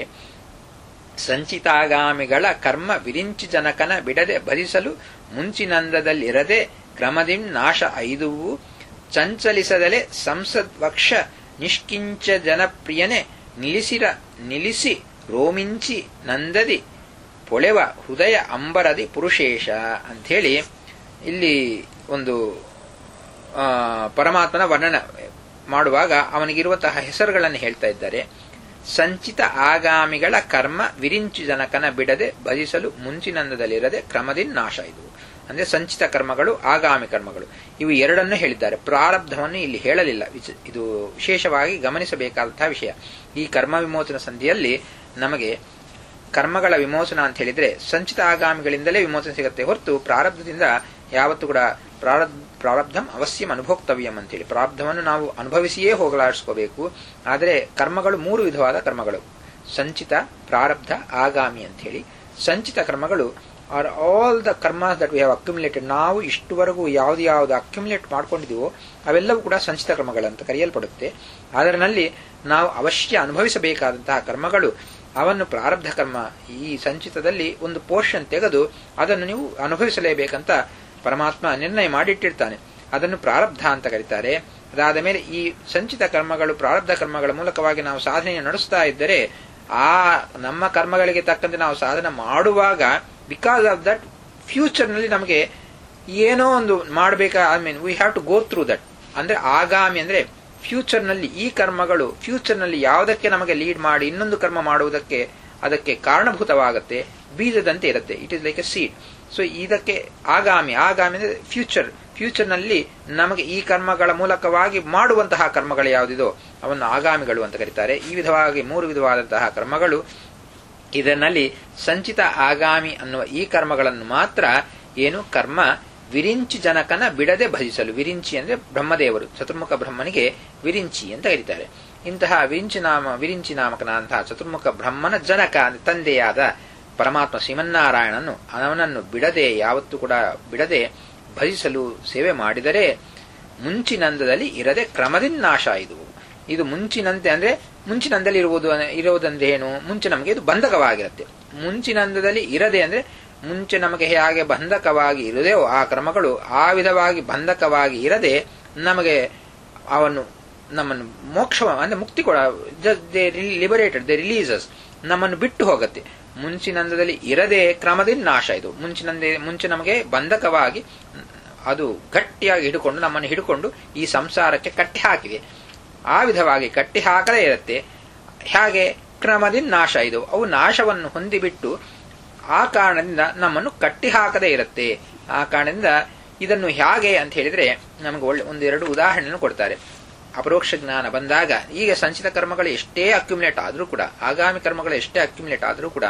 ಸಂಚಿತಾಗಾಮಿಗಳ ಕರ್ಮ ವಿರಿಂಚಿ ಜನಕನ ಬಿಡದೆ ಭರಿಸಲು ಮುಂಚಿನಂದದಲ್ಲಿರದೆ ಕ್ರಮದಿಂ ನಾಶ ಐದುವು ಚಂಚಲಿಸದಲೆ ಸಂಸದ್ವಕ್ಷ ನಿಷ್ಕಿಂಚ ಜನಪ್ರಿಯನೆ ನಿಲ್ಲಿಸಿರ ನಿಲ್ಲಿಸಿ ರೋಮಿಂಚಿ ನಂದದಿ ಪೊಳೆವ ಹೃದಯ ಅಂಬರದಿ ಪುರುಷೇಶ ಅಂಥೇಳಿ ಇಲ್ಲಿ ಒಂದು ಪರಮಾತ್ಮನ ವರ್ಣನ ಮಾಡುವಾಗ ಅವನಿಗಿರುವಂತಹ ಹೆಸರುಗಳನ್ನು ಹೇಳ್ತಾ ಇದ್ದಾರೆ ಸಂಚಿತ ಆಗಾಮಿಗಳ ಕರ್ಮ ವಿರಿಂಚು ಜನಕನ ಬಿಡದೆ ಭಜಿಸಲು ಮುಂಚಿನಂದದಲ್ಲಿರದೆ ಕ್ರಮದಿಂದ ನಾಶ ಇದು ಅಂದ್ರೆ ಸಂಚಿತ ಕರ್ಮಗಳು ಆಗಾಮಿ ಕರ್ಮಗಳು ಇವು ಎರಡನ್ನು ಹೇಳಿದ್ದಾರೆ ಪ್ರಾರಬ್ಧವನ್ನು ಇಲ್ಲಿ ಹೇಳಲಿಲ್ಲ ಇದು ವಿಶೇಷವಾಗಿ ಗಮನಿಸಬೇಕಾದಂತಹ ವಿಷಯ ಈ ಕರ್ಮ ವಿಮೋಚನ ಸಂಧಿಯಲ್ಲಿ ನಮಗೆ ಕರ್ಮಗಳ ವಿಮೋಚನ ಅಂತ ಹೇಳಿದ್ರೆ ಸಂಚಿತ ಆಗಾಮಿಗಳಿಂದಲೇ ವಿಮೋಚನೆ ಸಿಗುತ್ತೆ ಹೊರತು ಪ್ರಾರಬ್ಧದಿಂದ ಯಾವತ್ತೂ ಕೂಡ ಪ್ರಾರಬ್ ಪ್ರಾರಬ್ಧಂ ಅವಶ್ಯಂ ಅನುಭೋಕ್ತವ್ಯಂ ಅಂತೇಳಿ ಪ್ರಾರಬ್ಧವನ್ನು ನಾವು ಅನುಭವಿಸಿಯೇ ಹೋಗಲಾಡಿಸ್ಕೋಬೇಕು ಆದರೆ ಕರ್ಮಗಳು ಮೂರು ವಿಧವಾದ ಕರ್ಮಗಳು ಸಂಚಿತ ಪ್ರಾರಬ್ಧ ಆಗಾಮಿ ಅಂತ ಹೇಳಿ ಸಂಚಿತ ಕರ್ಮಗಳು are all the karma that we have accumulated ನಾವು ಇಷ್ಟುವರೆಗೂ ಯಾವ್ದು ಯಾವ್ದು ಅಕ್ಯುಮುಲೇಟ್ ಮಾಡ್ಕೊಂಡಿದೀವೋ ಅವೆಲ್ಲವೂ ಕೂಡ ಸಂಚಿತ ಕರ್ಮಗಳಂತ ಕರೆಯಲ್ಪಡುತ್ತೆ ಅದರಲ್ಲಿ ನಾವು ಅವಶ್ಯ ಅನುಭವಿಸಬೇಕಾದಂತಹ ಕರ್ಮಗಳು ಅವನ್ನು ಪ್ರಾರಬ್ಧ ಕರ್ಮ ಈ ಸಂಚಿತದಲ್ಲಿ ಒಂದು ಪೋರ್ಷನ್ ತೆಗೆದು ಅದನ್ನು ನೀವು ಅನುಭವಿಸಲೇಬೇಕಂತ ಪರಮಾತ್ಮ ನಿರ್ಣಯ ಮಾಡಿಟ್ಟಿರ್ತಾನೆ ಅದನ್ನು ಪ್ರಾರಬ್ಧ ಅಂತ ಕರೀತಾರೆ ಅದಾದ ಮೇಲೆ ಈ ಸಂಚಿತ ಕರ್ಮಗಳು ಪ್ರಾರಬ್ಧ ಕರ್ಮಗಳ ಮೂಲಕವಾಗಿ ನಾವು ಸಾಧನೆಯನ್ನು ನಡೆಸ್ತಾ ಇದ್ದರೆ ಆ ನಮ್ಮ ಕರ್ಮಗಳಿಗೆ ತಕ್ಕಂತೆ ನಾವು ಸಾಧನೆ ಮಾಡುವಾಗ ಬಿಕಾಸ್ ಆಫ್ ದಟ್ ಫ್ಯೂಚರ್ ನಲ್ಲಿ ನಮಗೆ ಏನೋ ಒಂದು ಮಾಡಬೇಕಾ I mean we have to go through that ಅಂದ್ರೆ ಆಗಾಮಿ ಅಂದ್ರೆ ಫ್ಯೂಚರ್ ನಲ್ಲಿ ಈ ಕರ್ಮಗಳು ಫ್ಯೂಚರ್ ನಲ್ಲಿ ಯಾವುದಕ್ಕೆ ನಮಗೆ ಲೀಡ್ ಮಾಡಿ ಇನ್ನೊಂದು ಕರ್ಮ ಮಾಡುವುದಕ್ಕೆ ಅದಕ್ಕೆ ಕಾರಣಭೂತವಾಗುತ್ತೆ ಬೀಜದಂತೆ ಇರುತ್ತೆ it is like a seed so ಇದಕ್ಕೆ ಆಗಾಮಿ ಆಗಾಮಿ ಅಂದ್ರೆ ಫ್ಯೂಚರ್ ಫ್ಯೂಚರ್ ನಲ್ಲಿ ನಮಗೆ ಈ ಕರ್ಮಗಳ ಮೂಲಕವಾಗಿ ಮಾಡುವಂತಹ ಕರ್ಮಗಳು ಯಾವುದಿದೋ ಅವನ್ನು ಆಗಾಮಿಗಳು ಅಂತ ಕರೀತಾರೆ ಈ ವಿಧವಾಗಿ ಮೂರು ವಿಧವಾದಂತಹ ಕರ್ಮಗಳು ಇದರಲ್ಲಿ ಸಂಚಿತ ಆಗಾಮಿ ಅನ್ನುವ ಈ ಕರ್ಮಗಳನ್ನು ಮಾತ್ರ ಏನು ಕರ್ಮ ವಿರಿಂಚಿ ಜನಕನ ಬಿಡದೆ ಭಜಿಸಲು ವಿರಿಂಚಿ ಅಂದ್ರೆ ಬ್ರಹ್ಮದೇವರು ಚತುರ್ಮುಖ ಬ್ರಹ್ಮನಿಗೆ ವಿರಿಂಚಿ ಅಂತ ಕರೀತಾರೆ ಇಂತಹ ವಿರಿಂಚಿ ನಾಮ ವಿರಿಂಚಿ ನಾಮಕನಾದಂತಹ ಚತುರ್ಮುಖ ಬ್ರಹ್ಮನ ಜನಕ ತಂದೆಯಾದ ಪರಮಾತ್ಮ ಶ್ರೀಮನ್ನಾರಾಯಣನು ಅವನನ್ನು ಬಿಡದೆ ಯಾವತ್ತೂ ಕೂಡ ಬಿಡದೆ ಭಜಿಸಲು ಸೇವೆ ಮಾಡಿದರೆ ಮುಂಚಿನಂದದಲ್ಲಿ ಇರದೆ ಕ್ರಮದಿಂದ ನಾಶ ಇದು ಇದು ಮುಂಚಿನಂತೆ ಅಂದ್ರೆ ಮುಂಚಿನಂದಲ್ಲಿ ಇರುವುದು ಇರುವುದಂದ್ರೆ ಏನು ಮುಂಚೆ ನಮಗೆ ಇದು ಬಂಧಕವಾಗಿರುತ್ತೆ ಮುಂಚಿನಂದದಲ್ಲಿ ಇರದೆ ಅಂದ್ರೆ ಮುಂಚೆ ನಮಗೆ ಹೇಗೆ ಬಂಧಕವಾಗಿ ಇರದೆಯೋ ಆ ಕ್ರಮಗಳು ಆ ವಿಧವಾಗಿ ಬಂಧಕವಾಗಿ ಇರದೆ ನಮಗೆ ಅವನ್ನು ನಮ್ಮನ್ನು ಮೋಕ್ಷ ಅಂದ್ರೆ ಮುಕ್ತಿ ಕೊಡ ದೇ ಲಿಬರೇಟೆಡ್ ದೇ ರಿಲೀಸಸ್ ನಮ್ಮನ್ನು ಬಿಟ್ಟು ಹೋಗುತ್ತೆ ಮುಂಚಿನಂದದಲ್ಲಿ ಇರದೆ ಕ್ರಮದಿಂದ ನಾಶ ಇದು ಮುಂಚಿನಂದೆ ಮುಂಚೆ ನಮಗೆ ಬಂಧಕವಾಗಿ ಅದು ಗಟ್ಟಿಯಾಗಿ ಹಿಡ್ಕೊಂಡು ನಮ್ಮನ್ನು ಹಿಡ್ಕೊಂಡು ಈ ಸಂಸಾರಕ್ಕೆ ಕಟ್ಟಿ ಹಾಕಿದೆ ಆ ವಿಧವಾಗಿ ಕಟ್ಟಿ ಹಾಕದೇ ಇರುತ್ತೆ ಹಾಗೆ ಕ್ರಮದಿಂದ ನಾಶ ಇದು ಅವು ನಾಶವನ್ನು ಹೊಂದಿಬಿಟ್ಟು ಆ ಕಾರಣದಿಂದ ನಮ್ಮನ್ನು ಕಟ್ಟಿ ಹಾಕದೇ ಇರುತ್ತೆ ಆ ಕಾರಣದಿಂದ ಇದನ್ನು ಹೇಗೆ ಅಂತ ಹೇಳಿದ್ರೆ ನಮಗೆ ಒಳ್ಳೆ ಒಂದೆರಡು ಉದಾಹರಣೆಯನ್ನು ಕೊಡ್ತಾರೆ ಅಪರೋಕ್ಷ ಜ್ಞಾನ ಬಂದಾಗ ಈಗ ಸಂಚಿತ ಕರ್ಮಗಳು ಎಷ್ಟೇ ಅಕ್ಯುಮುಲೇಟ್ ಆದರೂ ಕೂಡ ಆಗಾಮಿ ಕರ್ಮಗಳು ಎಷ್ಟೇ ಅಕ್ಯುಮುಲೇಟ್ ಆದರೂ ಕೂಡ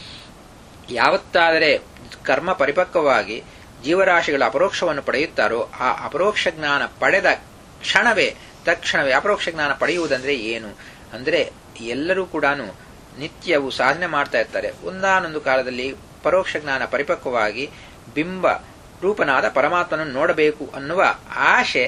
ಯಾವತ್ತಾದರೆ ಕರ್ಮ ಪರಿಪಕ್ವವಾಗಿ ಜೀವರಾಶಿಗಳ ಅಪರೋಕ್ಷವನ್ನು ಪಡೆಯುತ್ತಾರೋ ಆ ಅಪರೋಕ್ಷ ಜ್ಞಾನ ಪಡೆದ ಕ್ಷಣವೇ ತಕ್ಷಣವೇ ಅಪರೋಕ್ಷ ಜ್ಞಾನ ಪಡೆಯುವುದಂದ್ರೆ ಏನು ಅಂದ್ರೆ ಎಲ್ಲರೂ ಕೂಡ ನಿತ್ಯವೂ ಸಾಧನೆ ಮಾಡ್ತಾ ಇರ್ತಾರೆ ಒಂದಾನೊಂದು ಕಾಲದಲ್ಲಿ ಪರೋಕ್ಷ ಜ್ಞಾನ ಪರಿಪಕ್ವವಾಗಿ ಬಿಂಬ ರೂಪನಾದ ಪರಮಾತ್ಮನನ್ನು ನೋಡಬೇಕು ಅನ್ನುವ ಆಶೆ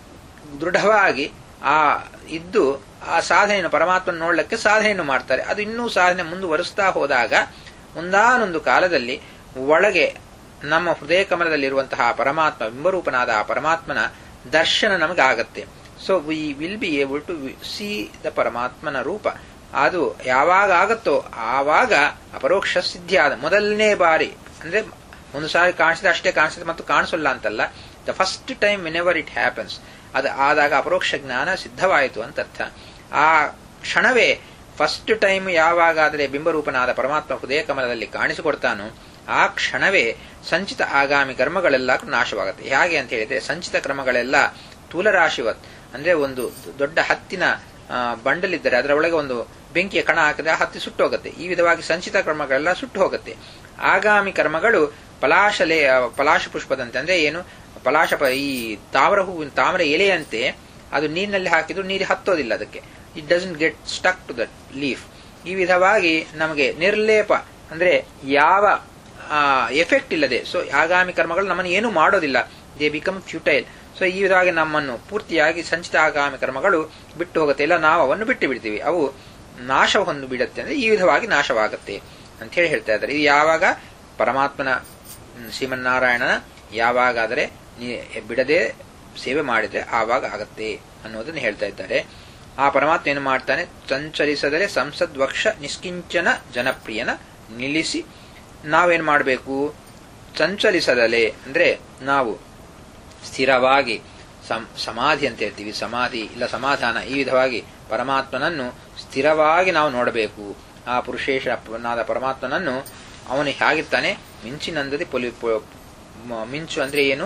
ದೃಢವಾಗಿ ಆ ಇದ್ದು ಆ ಸಾಧನೆಯನ್ನು ಪರಮಾತ್ಮನ ನೋಡಲಿಕ್ಕೆ ಸಾಧನೆಯನ್ನು ಮಾಡ್ತಾರೆ ಅದು ಇನ್ನೂ ಸಾಧನೆ ಮುಂದುವರಿಸ್ತಾ ಹೋದಾಗ ಒಂದಾನೊಂದು ಕಾಲದಲ್ಲಿ ಒಳಗೆ ನಮ್ಮ ಹೃದಯ ಕಮಲದಲ್ಲಿರುವಂತಹ ಪರಮಾತ್ಮ ಬಿಂಬರೂಪನಾದ ಆ ಪರಮಾತ್ಮನ ದರ್ಶನ ನಮಗಾಗತ್ತೆ so we will be able to see the ಪರಮಾತ್ಮನ ರೂಪ ಅದು ಯಾವಾಗ ಆಗತ್ತೋ ಆವಾಗ ಅಪರೋಕ್ಷ ಸಿದ್ಧಿ ಆದ ಮೊದಲನೇ ಬಾರಿ ಅಂದ್ರೆ ಒಂದು ಸಾರಿ ಕಾಣಿಸಿದ ಅಷ್ಟೇ ಕಾಣಿಸಿದೆ ಮತ್ತು ಕಾಣಿಸಲ್ಲ ಅಂತಲ್ಲ the first time whenever it happens ಅದು ಆದಾಗ ಅಪರೋಕ್ಷ ಜ್ಞಾನ ಸಿದ್ಧವಾಯಿತು ಅಂತ ಅರ್ಥ ಆ ಕ್ಷಣವೇ ಫಸ್ಟ್ ಟೈಮ್ ಯಾವಾಗಾದರೆ ಬಿಂಬರೂಪನಾದ ಪರಮಾತ್ಮ ಹೃದಯ ಕಮಲದಲ್ಲಿ ಕಾಣಿಸಿಕೊಡ್ತಾನೋ ಆ ಕ್ಷಣವೇ ಸಂಚಿತ ಆಗಾಮಿ ಕರ್ಮಗಳೆಲ್ಲ ನಾಶವಾಗುತ್ತೆ ಹೇಗೆ ಅಂತ ಹೇಳಿದ್ರೆ ಸಂಚಿತ ಕ್ರಮಗಳೆಲ್ಲ ತೂಲರಾಶಿವತ್ ಅಂದ್ರೆ ಒಂದು ದೊಡ್ಡ ಹತ್ತಿನ ಬಂಡಲಿದ್ದರೆ ಅದರ ಒಳಗೆ ಒಂದು ಬೆಂಕಿಯ ಕಣ ಹಾಕಿದ್ರೆ ಆ ಹತ್ತಿ ಸುಟ್ಟು ಹೋಗುತ್ತೆ ಈ ವಿಧವಾಗಿ ಸಂಚಿತ ಕರ್ಮಗಳೆಲ್ಲ ಸುಟ್ಟು ಹೋಗುತ್ತೆ ಆಗಾಮಿ ಕರ್ಮಗಳು ಪಲಾಶಲೆ ಪಲಾಶ ಪುಷ್ಪದಂತೆ ಅಂದ್ರೆ ಏನು ಪಲಾಶ ಈ ತಾಮ್ರ ಹೂವಿನ ತಾಮ್ರ ಎಲೆಯಂತೆ ಅದು ನೀರಿನಲ್ಲಿ ಹಾಕಿದ್ರು ನೀರು ಹತ್ತೋದಿಲ್ಲ ಅದಕ್ಕೆ it doesn't get stuck to that leaf ಈ ವಿಧವಾಗಿ ನಮಗೆ ನಿರ್ಲೇಪ ಅಂದ್ರೆ ಯಾವ ಎಫೆಕ್ಟ್ ಇಲ್ಲದೆ ಸೊ ಆಗಾಮಿ ಕರ್ಮಗಳು ನಮ್ಮನ್ನು ಏನು ಮಾಡೋದಿಲ್ಲ ದೇ ಬಿಕಮ್ ಫ್ಯೂಟೈಲ್ ಸೊ ಈ ವಿಧವಾಗಿ ನಮ್ಮನ್ನು ಪೂರ್ತಿಯಾಗಿ ಸಂಚಿತ ಆಗಾಮಿ ಕರ್ಮಗಳು ಬಿಟ್ಟು ಹೋಗುತ್ತೆ ಇಲ್ಲ ನಾವು ಅವನ್ನು ಬಿಟ್ಟು ಬಿಡ್ತೀವಿ ಅವು ನಾಶ ಹೊಂದು ಬಿಡುತ್ತೆ ಅಂದ್ರೆ ಈ ವಿಧವಾಗಿ ನಾಶವಾಗುತ್ತೆ ಅಂತ ಹೇಳಿ ಹೇಳ್ತಾ ಇದ್ದಾರೆ ಇದು ಯಾವಾಗ ಪರಮಾತ್ಮನ ಶ್ರೀಮನ್ನಾರಾಯಣನ ಯಾವಾಗಾದರೆ ಬಿಡದೆ ಸೇವೆ ಮಾಡಿದ್ರೆ ಆವಾಗ ಆಗತ್ತೆ ಅನ್ನೋದನ್ನು ಹೇಳ್ತಾ ಇದ್ದಾರೆ ಆ ಪರಮಾತ್ಮ ಏನು ಮಾಡ್ತಾನೆ ಸಂಚರಿಸದರೆ ಸಂಸದ್ವಕ್ಷ ನಿಷ್ಕಿಂಚನ ಜನಪ್ರಿಯನ ನಿಲ್ಲಿಸಿ ನಾವೇನ್ ಮಾಡಬೇಕು ಸಂಚಲಿಸದಲೆ ಅಂದ್ರೆ ನಾವು ಸ್ಥಿರವಾಗಿ ಸಮಾಧಿ ಅಂತ ಹೇಳ್ತೀವಿ ಸಮಾಧಿ ಇಲ್ಲ ಸಮಾಧಾನ ಈ ವಿಧವಾಗಿ ಪರಮಾತ್ಮನನ್ನು ಸ್ಥಿರವಾಗಿ ನಾವು ನೋಡಬೇಕು ಆ ಪುರುಷೇಶನಾದ ಪರಮಾತ್ಮನನ್ನು ಅವನು ಹೇಗಿರ್ತಾನೆ ಮಿಂಚಿನಂದದಿ ಪೊಲಿ ಮಿಂಚು ಅಂದ್ರೆ ಏನು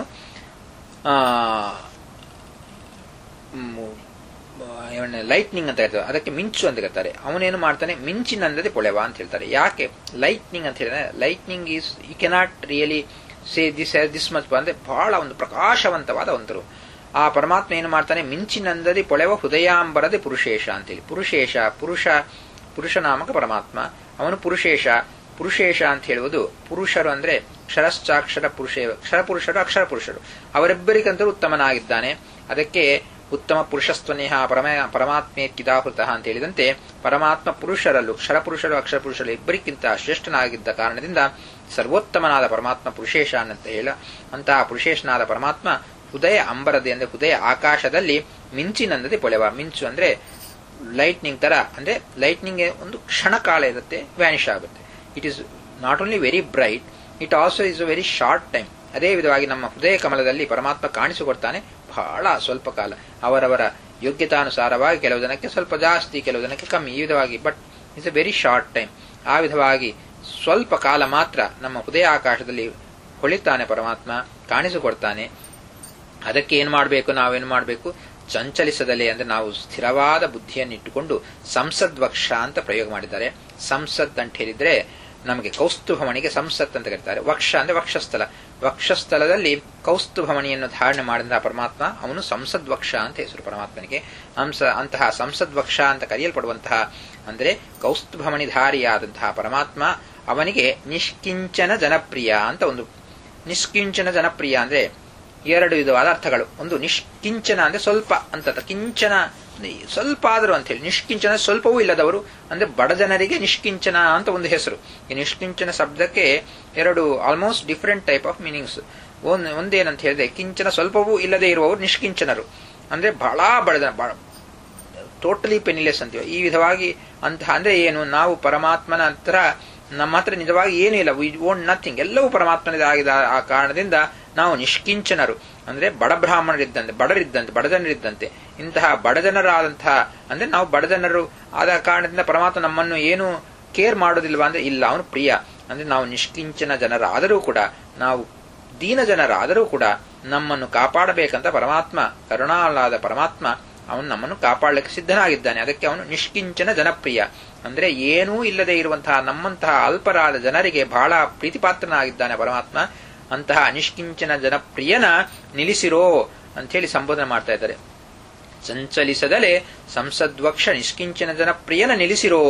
ಲೈಟ್ನಿಂಗ್ ಅಂತ ಹೇಳ್ತಾರೆ ಅದಕ್ಕೆ ಮಿಂಚು ಅಂತ ಹೇಳ್ತಾರೆ ಅವನೇನು ಮಾಡ್ತಾನೆ ಮಿಂಚಿನಂದದೆ ಪೊಳೆವ ಅಂತ ಹೇಳ್ತಾರೆ ಯಾಕೆ ಲೈಟ್ನಿಂಗ್ ಅಂತ ಹೇಳಿದ್ರೆ lightning is you cannot really say this this much ಅಂದ್ರೆ ಬಹಳ ಒಂದು ಪ್ರಕಾಶವಂತವಾದ ಒಂದರು ಆ ಪರಮಾತ್ಮ ಏನು ಮಾಡ್ತಾನೆ ಮಿಂಚಿನಂದದಿ ಪೊಳೆವ ಹೃದಯಾಂಬರದೆ ಪುರುಷೇಶ ಅಂತೇಳಿ ಪುರುಷೇಶ ಪುರುಷ ಪುರುಷನಾಮಕ ಪರಮಾತ್ಮ ಅವನು ಪುರುಷೇಶ ಪುರುಷೇಶ ಅಂತ ಹೇಳುವುದು ಪುರುಷರು ಅಂದ್ರೆ ಕ್ಷರಶ್ಚಾಕ್ಷರ ಪುರುಷ ಕ್ಷರ ಪುರುಷರು ಅಕ್ಷರ ಪುರುಷರು ಅವರಿಬ್ಬರಿಗಂತರೂ ಉತ್ತಮನಾಗಿದ್ದಾನೆ ಅದಕ್ಕೆ ಉತ್ತಮ ಪುರುಷಸ್ತ್ವನೇಹ ಪರಮ ಪರಮಾತ್ಮೇತ್ಕಿದಾಹೃತ ಅಂತ ಹೇಳಿದಂತೆ ಪರಮಾತ್ಮ ಪುರುಷರಲ್ಲೂ ಕ್ಷರ ಪುರುಷರು ಅಕ್ಷರ ಪುರುಷರು ಇಬ್ಬರಿಗಿಂತ ಶ್ರೇಷ್ಠನಾಗಿದ್ದ ಕಾರಣದಿಂದ ಸರ್ವೋತ್ತಮನಾದ ಪರಮಾತ್ಮ ಪುರುಷೇಶ ಅಂತ ಹೇಳ ಅಂತಹ ಪುರುಷೇಶನಾದ ಪರಮಾತ್ಮ ಹೃದಯ ಅಂಬರದೆ ಅಂದ್ರೆ ಹೃದಯ ಆಕಾಶದಲ್ಲಿ ಮಿಂಚಿನಂದದೆ ಪೊಳೆವ ಮಿಂಚು ಅಂದ್ರೆ ಲೈಟ್ನಿಂಗ್ ತರ ಅಂದ್ರೆ ಲೈಟ್ನಿಂಗ್ ಒಂದು ಕ್ಷಣಕಾಲ ಇರುತ್ತೆ ವ್ಯಾನಿಷ್ ಆಗುತ್ತೆ it is not only very bright it also is a very short time ಅದೇ ವಿಧವಾಗಿ ನಮ್ಮ ಹೃದಯ ಕಮಲದಲ್ಲಿ ಪರಮಾತ್ಮ ಕಾಣಿಸಿಕೊಡ್ತಾನೆ ಬಹಳ ಸ್ವಲ್ಪ ಕಾಲ ಅವರವರ ಯೋಗ್ಯತಾನುಸಾರವಾಗಿ ಕೆಲವು ಜನಕ್ಕೆ ಸ್ವಲ್ಪ ಜಾಸ್ತಿ ಕೆಲವು ಜನಕ್ಕೆ ಕಮ್ಮಿ ಈ ವಿಧವಾಗಿ but it's a very short time ಆ ವಿಧವಾಗಿ ಸ್ವಲ್ಪ ಕಾಲ ಮಾತ್ರ ನಮ್ಮ ಹೃದಯ ಆಕಾಶದಲ್ಲಿ ಹೊಳಿತಾನೆ ಪರಮಾತ್ಮ ಕಾಣಿಸಿಕೊಡ್ತಾನೆ ಅದಕ್ಕೆ ಏನ್ ಮಾಡಬೇಕು ನಾವೇನು ಮಾಡಬೇಕು ಚಂಚಲಿಸದಲೇ ಅಂದ್ರೆ ನಾವು ಸ್ಥಿರವಾದ ಬುದ್ಧಿಯನ್ನು ಇಟ್ಟುಕೊಂಡು ಸಂಸದ್ವಕ್ಷ ಅಂತ ಪ್ರಯೋಗ ಮಾಡಿದ್ದಾರೆ ಸಂಸತ್ ಅಂತ ಹೇಳಿದ್ರೆ ನಮಗೆ ಕೌಸ್ತುಭಮಣಿಗೆ ಸಂಸತ್ ಅಂತ ಕರೀತಾರೆ ವಕ್ಷ ಅಂದ್ರೆ ವಕ್ಷಸ್ಥಲ ವಕ್ಷಸ್ಥಲದಲ್ಲಿ ಕೌಸ್ತುಭಮಣಿಯನ್ನು ಧಾರಣೆ ಮಾಡಿದ ಪರಮಾತ್ಮ ಅವನು ಸಂಸದ್ವಕ್ಷ ಅಂತ ಹೆಸರು ಪರಮಾತ್ಮನಿಗೆ ಅಂಶ ಅಂತಹ ಸಂಸದ್ವಕ್ಷ ಅಂತ ಕರೆಯಲ್ಪಡುವಂತಹ ಅಂದ್ರೆ ಕೌಸ್ತುಭಮಣಿಧಾರಿಯಾದಂತಹ ಪರಮಾತ್ಮ ಅವನಿಗೆ ನಿಷ್ಕಿಂಚನ ಜನಪ್ರಿಯ ಅಂತ ಒಂದು ನಿಷ್ಕಿಂಚನ ಜನಪ್ರಿಯ ಅಂದ್ರೆ ಎರಡು ವಿಧವಾದ ಅರ್ಥಗಳು ಒಂದು ನಿಷ್ಕಿಂಚನ ಅಂದ್ರೆ ಸ್ವಲ್ಪ ಅಂತ ಕಿಂಚನ ಸ್ವಲ್ಪ ಆದರೂ ಅಂತ ಹೇಳಿ ನಿಷ್ಕಿಂಚನ ಸ್ವಲ್ಪವೂ ಇಲ್ಲದವರು ಅಂದ್ರೆ ಬಡ ಜನರಿಗೆ ನಿಷ್ಕಿಂಚನ ಅಂತ ಒಂದು ಹೆಸರು ಈ ನಿಷ್ಕಿಂಚನ ಶಬ್ದಕ್ಕೆ ಎರಡು almost different type of meanings ಒಂದ್ ಒಂದೇನಂತ ಹೇಳಿದ್ರೆ ಕಿಂಚನ ಸ್ವಲ್ಪವೂ ಇಲ್ಲದೆ ಇರುವವರು ನಿಷ್ಕಿಂಚನರು ಅಂದ್ರೆ ಬಹಳ ಬಡಜನ ಟೋಟಲಿ ಪೆನಿಲೆಸ್ ಅಂತೀವಿ ಈ ವಿಧವಾಗಿ ಅಂತ ಅಂದ್ರೆ ಏನು ನಾವು ಪರಮಾತ್ಮನ ಹತ್ರ ನಮ್ಮ ಹತ್ರ ನಿಜವಾಗಿ ಏನೂ ಇಲ್ಲ ವಿ ಓನ್ ನಥಿಂಗ್ ಎಲ್ಲವೂ ಪರಮಾತ್ಮನದಾಗಿದ ಆ ಕಾರಣದಿಂದ ನಾವು ನಿಷ್ಕಿಂಚನರು ಅಂದ್ರೆ ಬಡ ಬ್ರಾಹ್ಮಣರಿದ್ದಂತೆ ಬಡರಿದ್ದಂತೆ ಬಡಜನರಿದ್ದಂತೆ ಇಂತಹ ಬಡಜನರಾದಂತಹ ಅಂದ್ರೆ ನಾವು ಬಡಜನರು ಆದ ಕಾರಣದಿಂದ ಪರಮಾತ್ಮ ನಮ್ಮನ್ನು ಏನು ಕೇರ್ ಮಾಡೋದಿಲ್ವಾ ಅಂದ್ರೆ ಇಲ್ಲ ಅವನು ಪ್ರಿಯ ಅಂದ್ರೆ ನಾವು ನಿಷ್ಕಿಂಚನ ಜನರಾದರೂ ಕೂಡ ನಾವು ದೀನ ಜನರಾದರೂ ಕೂಡ ನಮ್ಮನ್ನು ಕಾಪಾಡಬೇಕಂತ ಪರಮಾತ್ಮ ಕರುಣಾಲಾದ ಪರಮಾತ್ಮ ಅವನು ನಮ್ಮನ್ನು ಕಾಪಾಡಲಿಕ್ಕೆ ಸಿದ್ಧನಾಗಿದ್ದಾನೆ ಅದಕ್ಕೆ ಅವನು ನಿಷ್ಕಿಂಚನ ಜನಪ್ರಿಯ ಅಂದ್ರೆ ಏನೂ ಇಲ್ಲದೆ ಇರುವಂತಹ ನಮ್ಮಂತಹ ಅಲ್ಪರಾದ ಜನರಿಗೆ ಬಹಳ ಪ್ರೀತಿಪಾತ್ರನಾಗಿದ್ದಾನೆ ಪರಮಾತ್ಮ ಅಂತಹ ನಿಷ್ಕಿಂಚನ ಜನಪ್ರಿಯನ ನಿಲ್ಲಿಸಿರೋ ಅಂಥೇಳಿ ಸಂಬೋಧನೆ ಮಾಡ್ತಾ ಇದ್ದಾರೆ ಸಂಚಲಿಸದಲೆ ಸಂಸದ್ವಕ್ಷ ನಿಷ್ಕಿಂಚನ ಜನಪ್ರಿಯನ ನಿಲ್ಲಿಸಿರೋ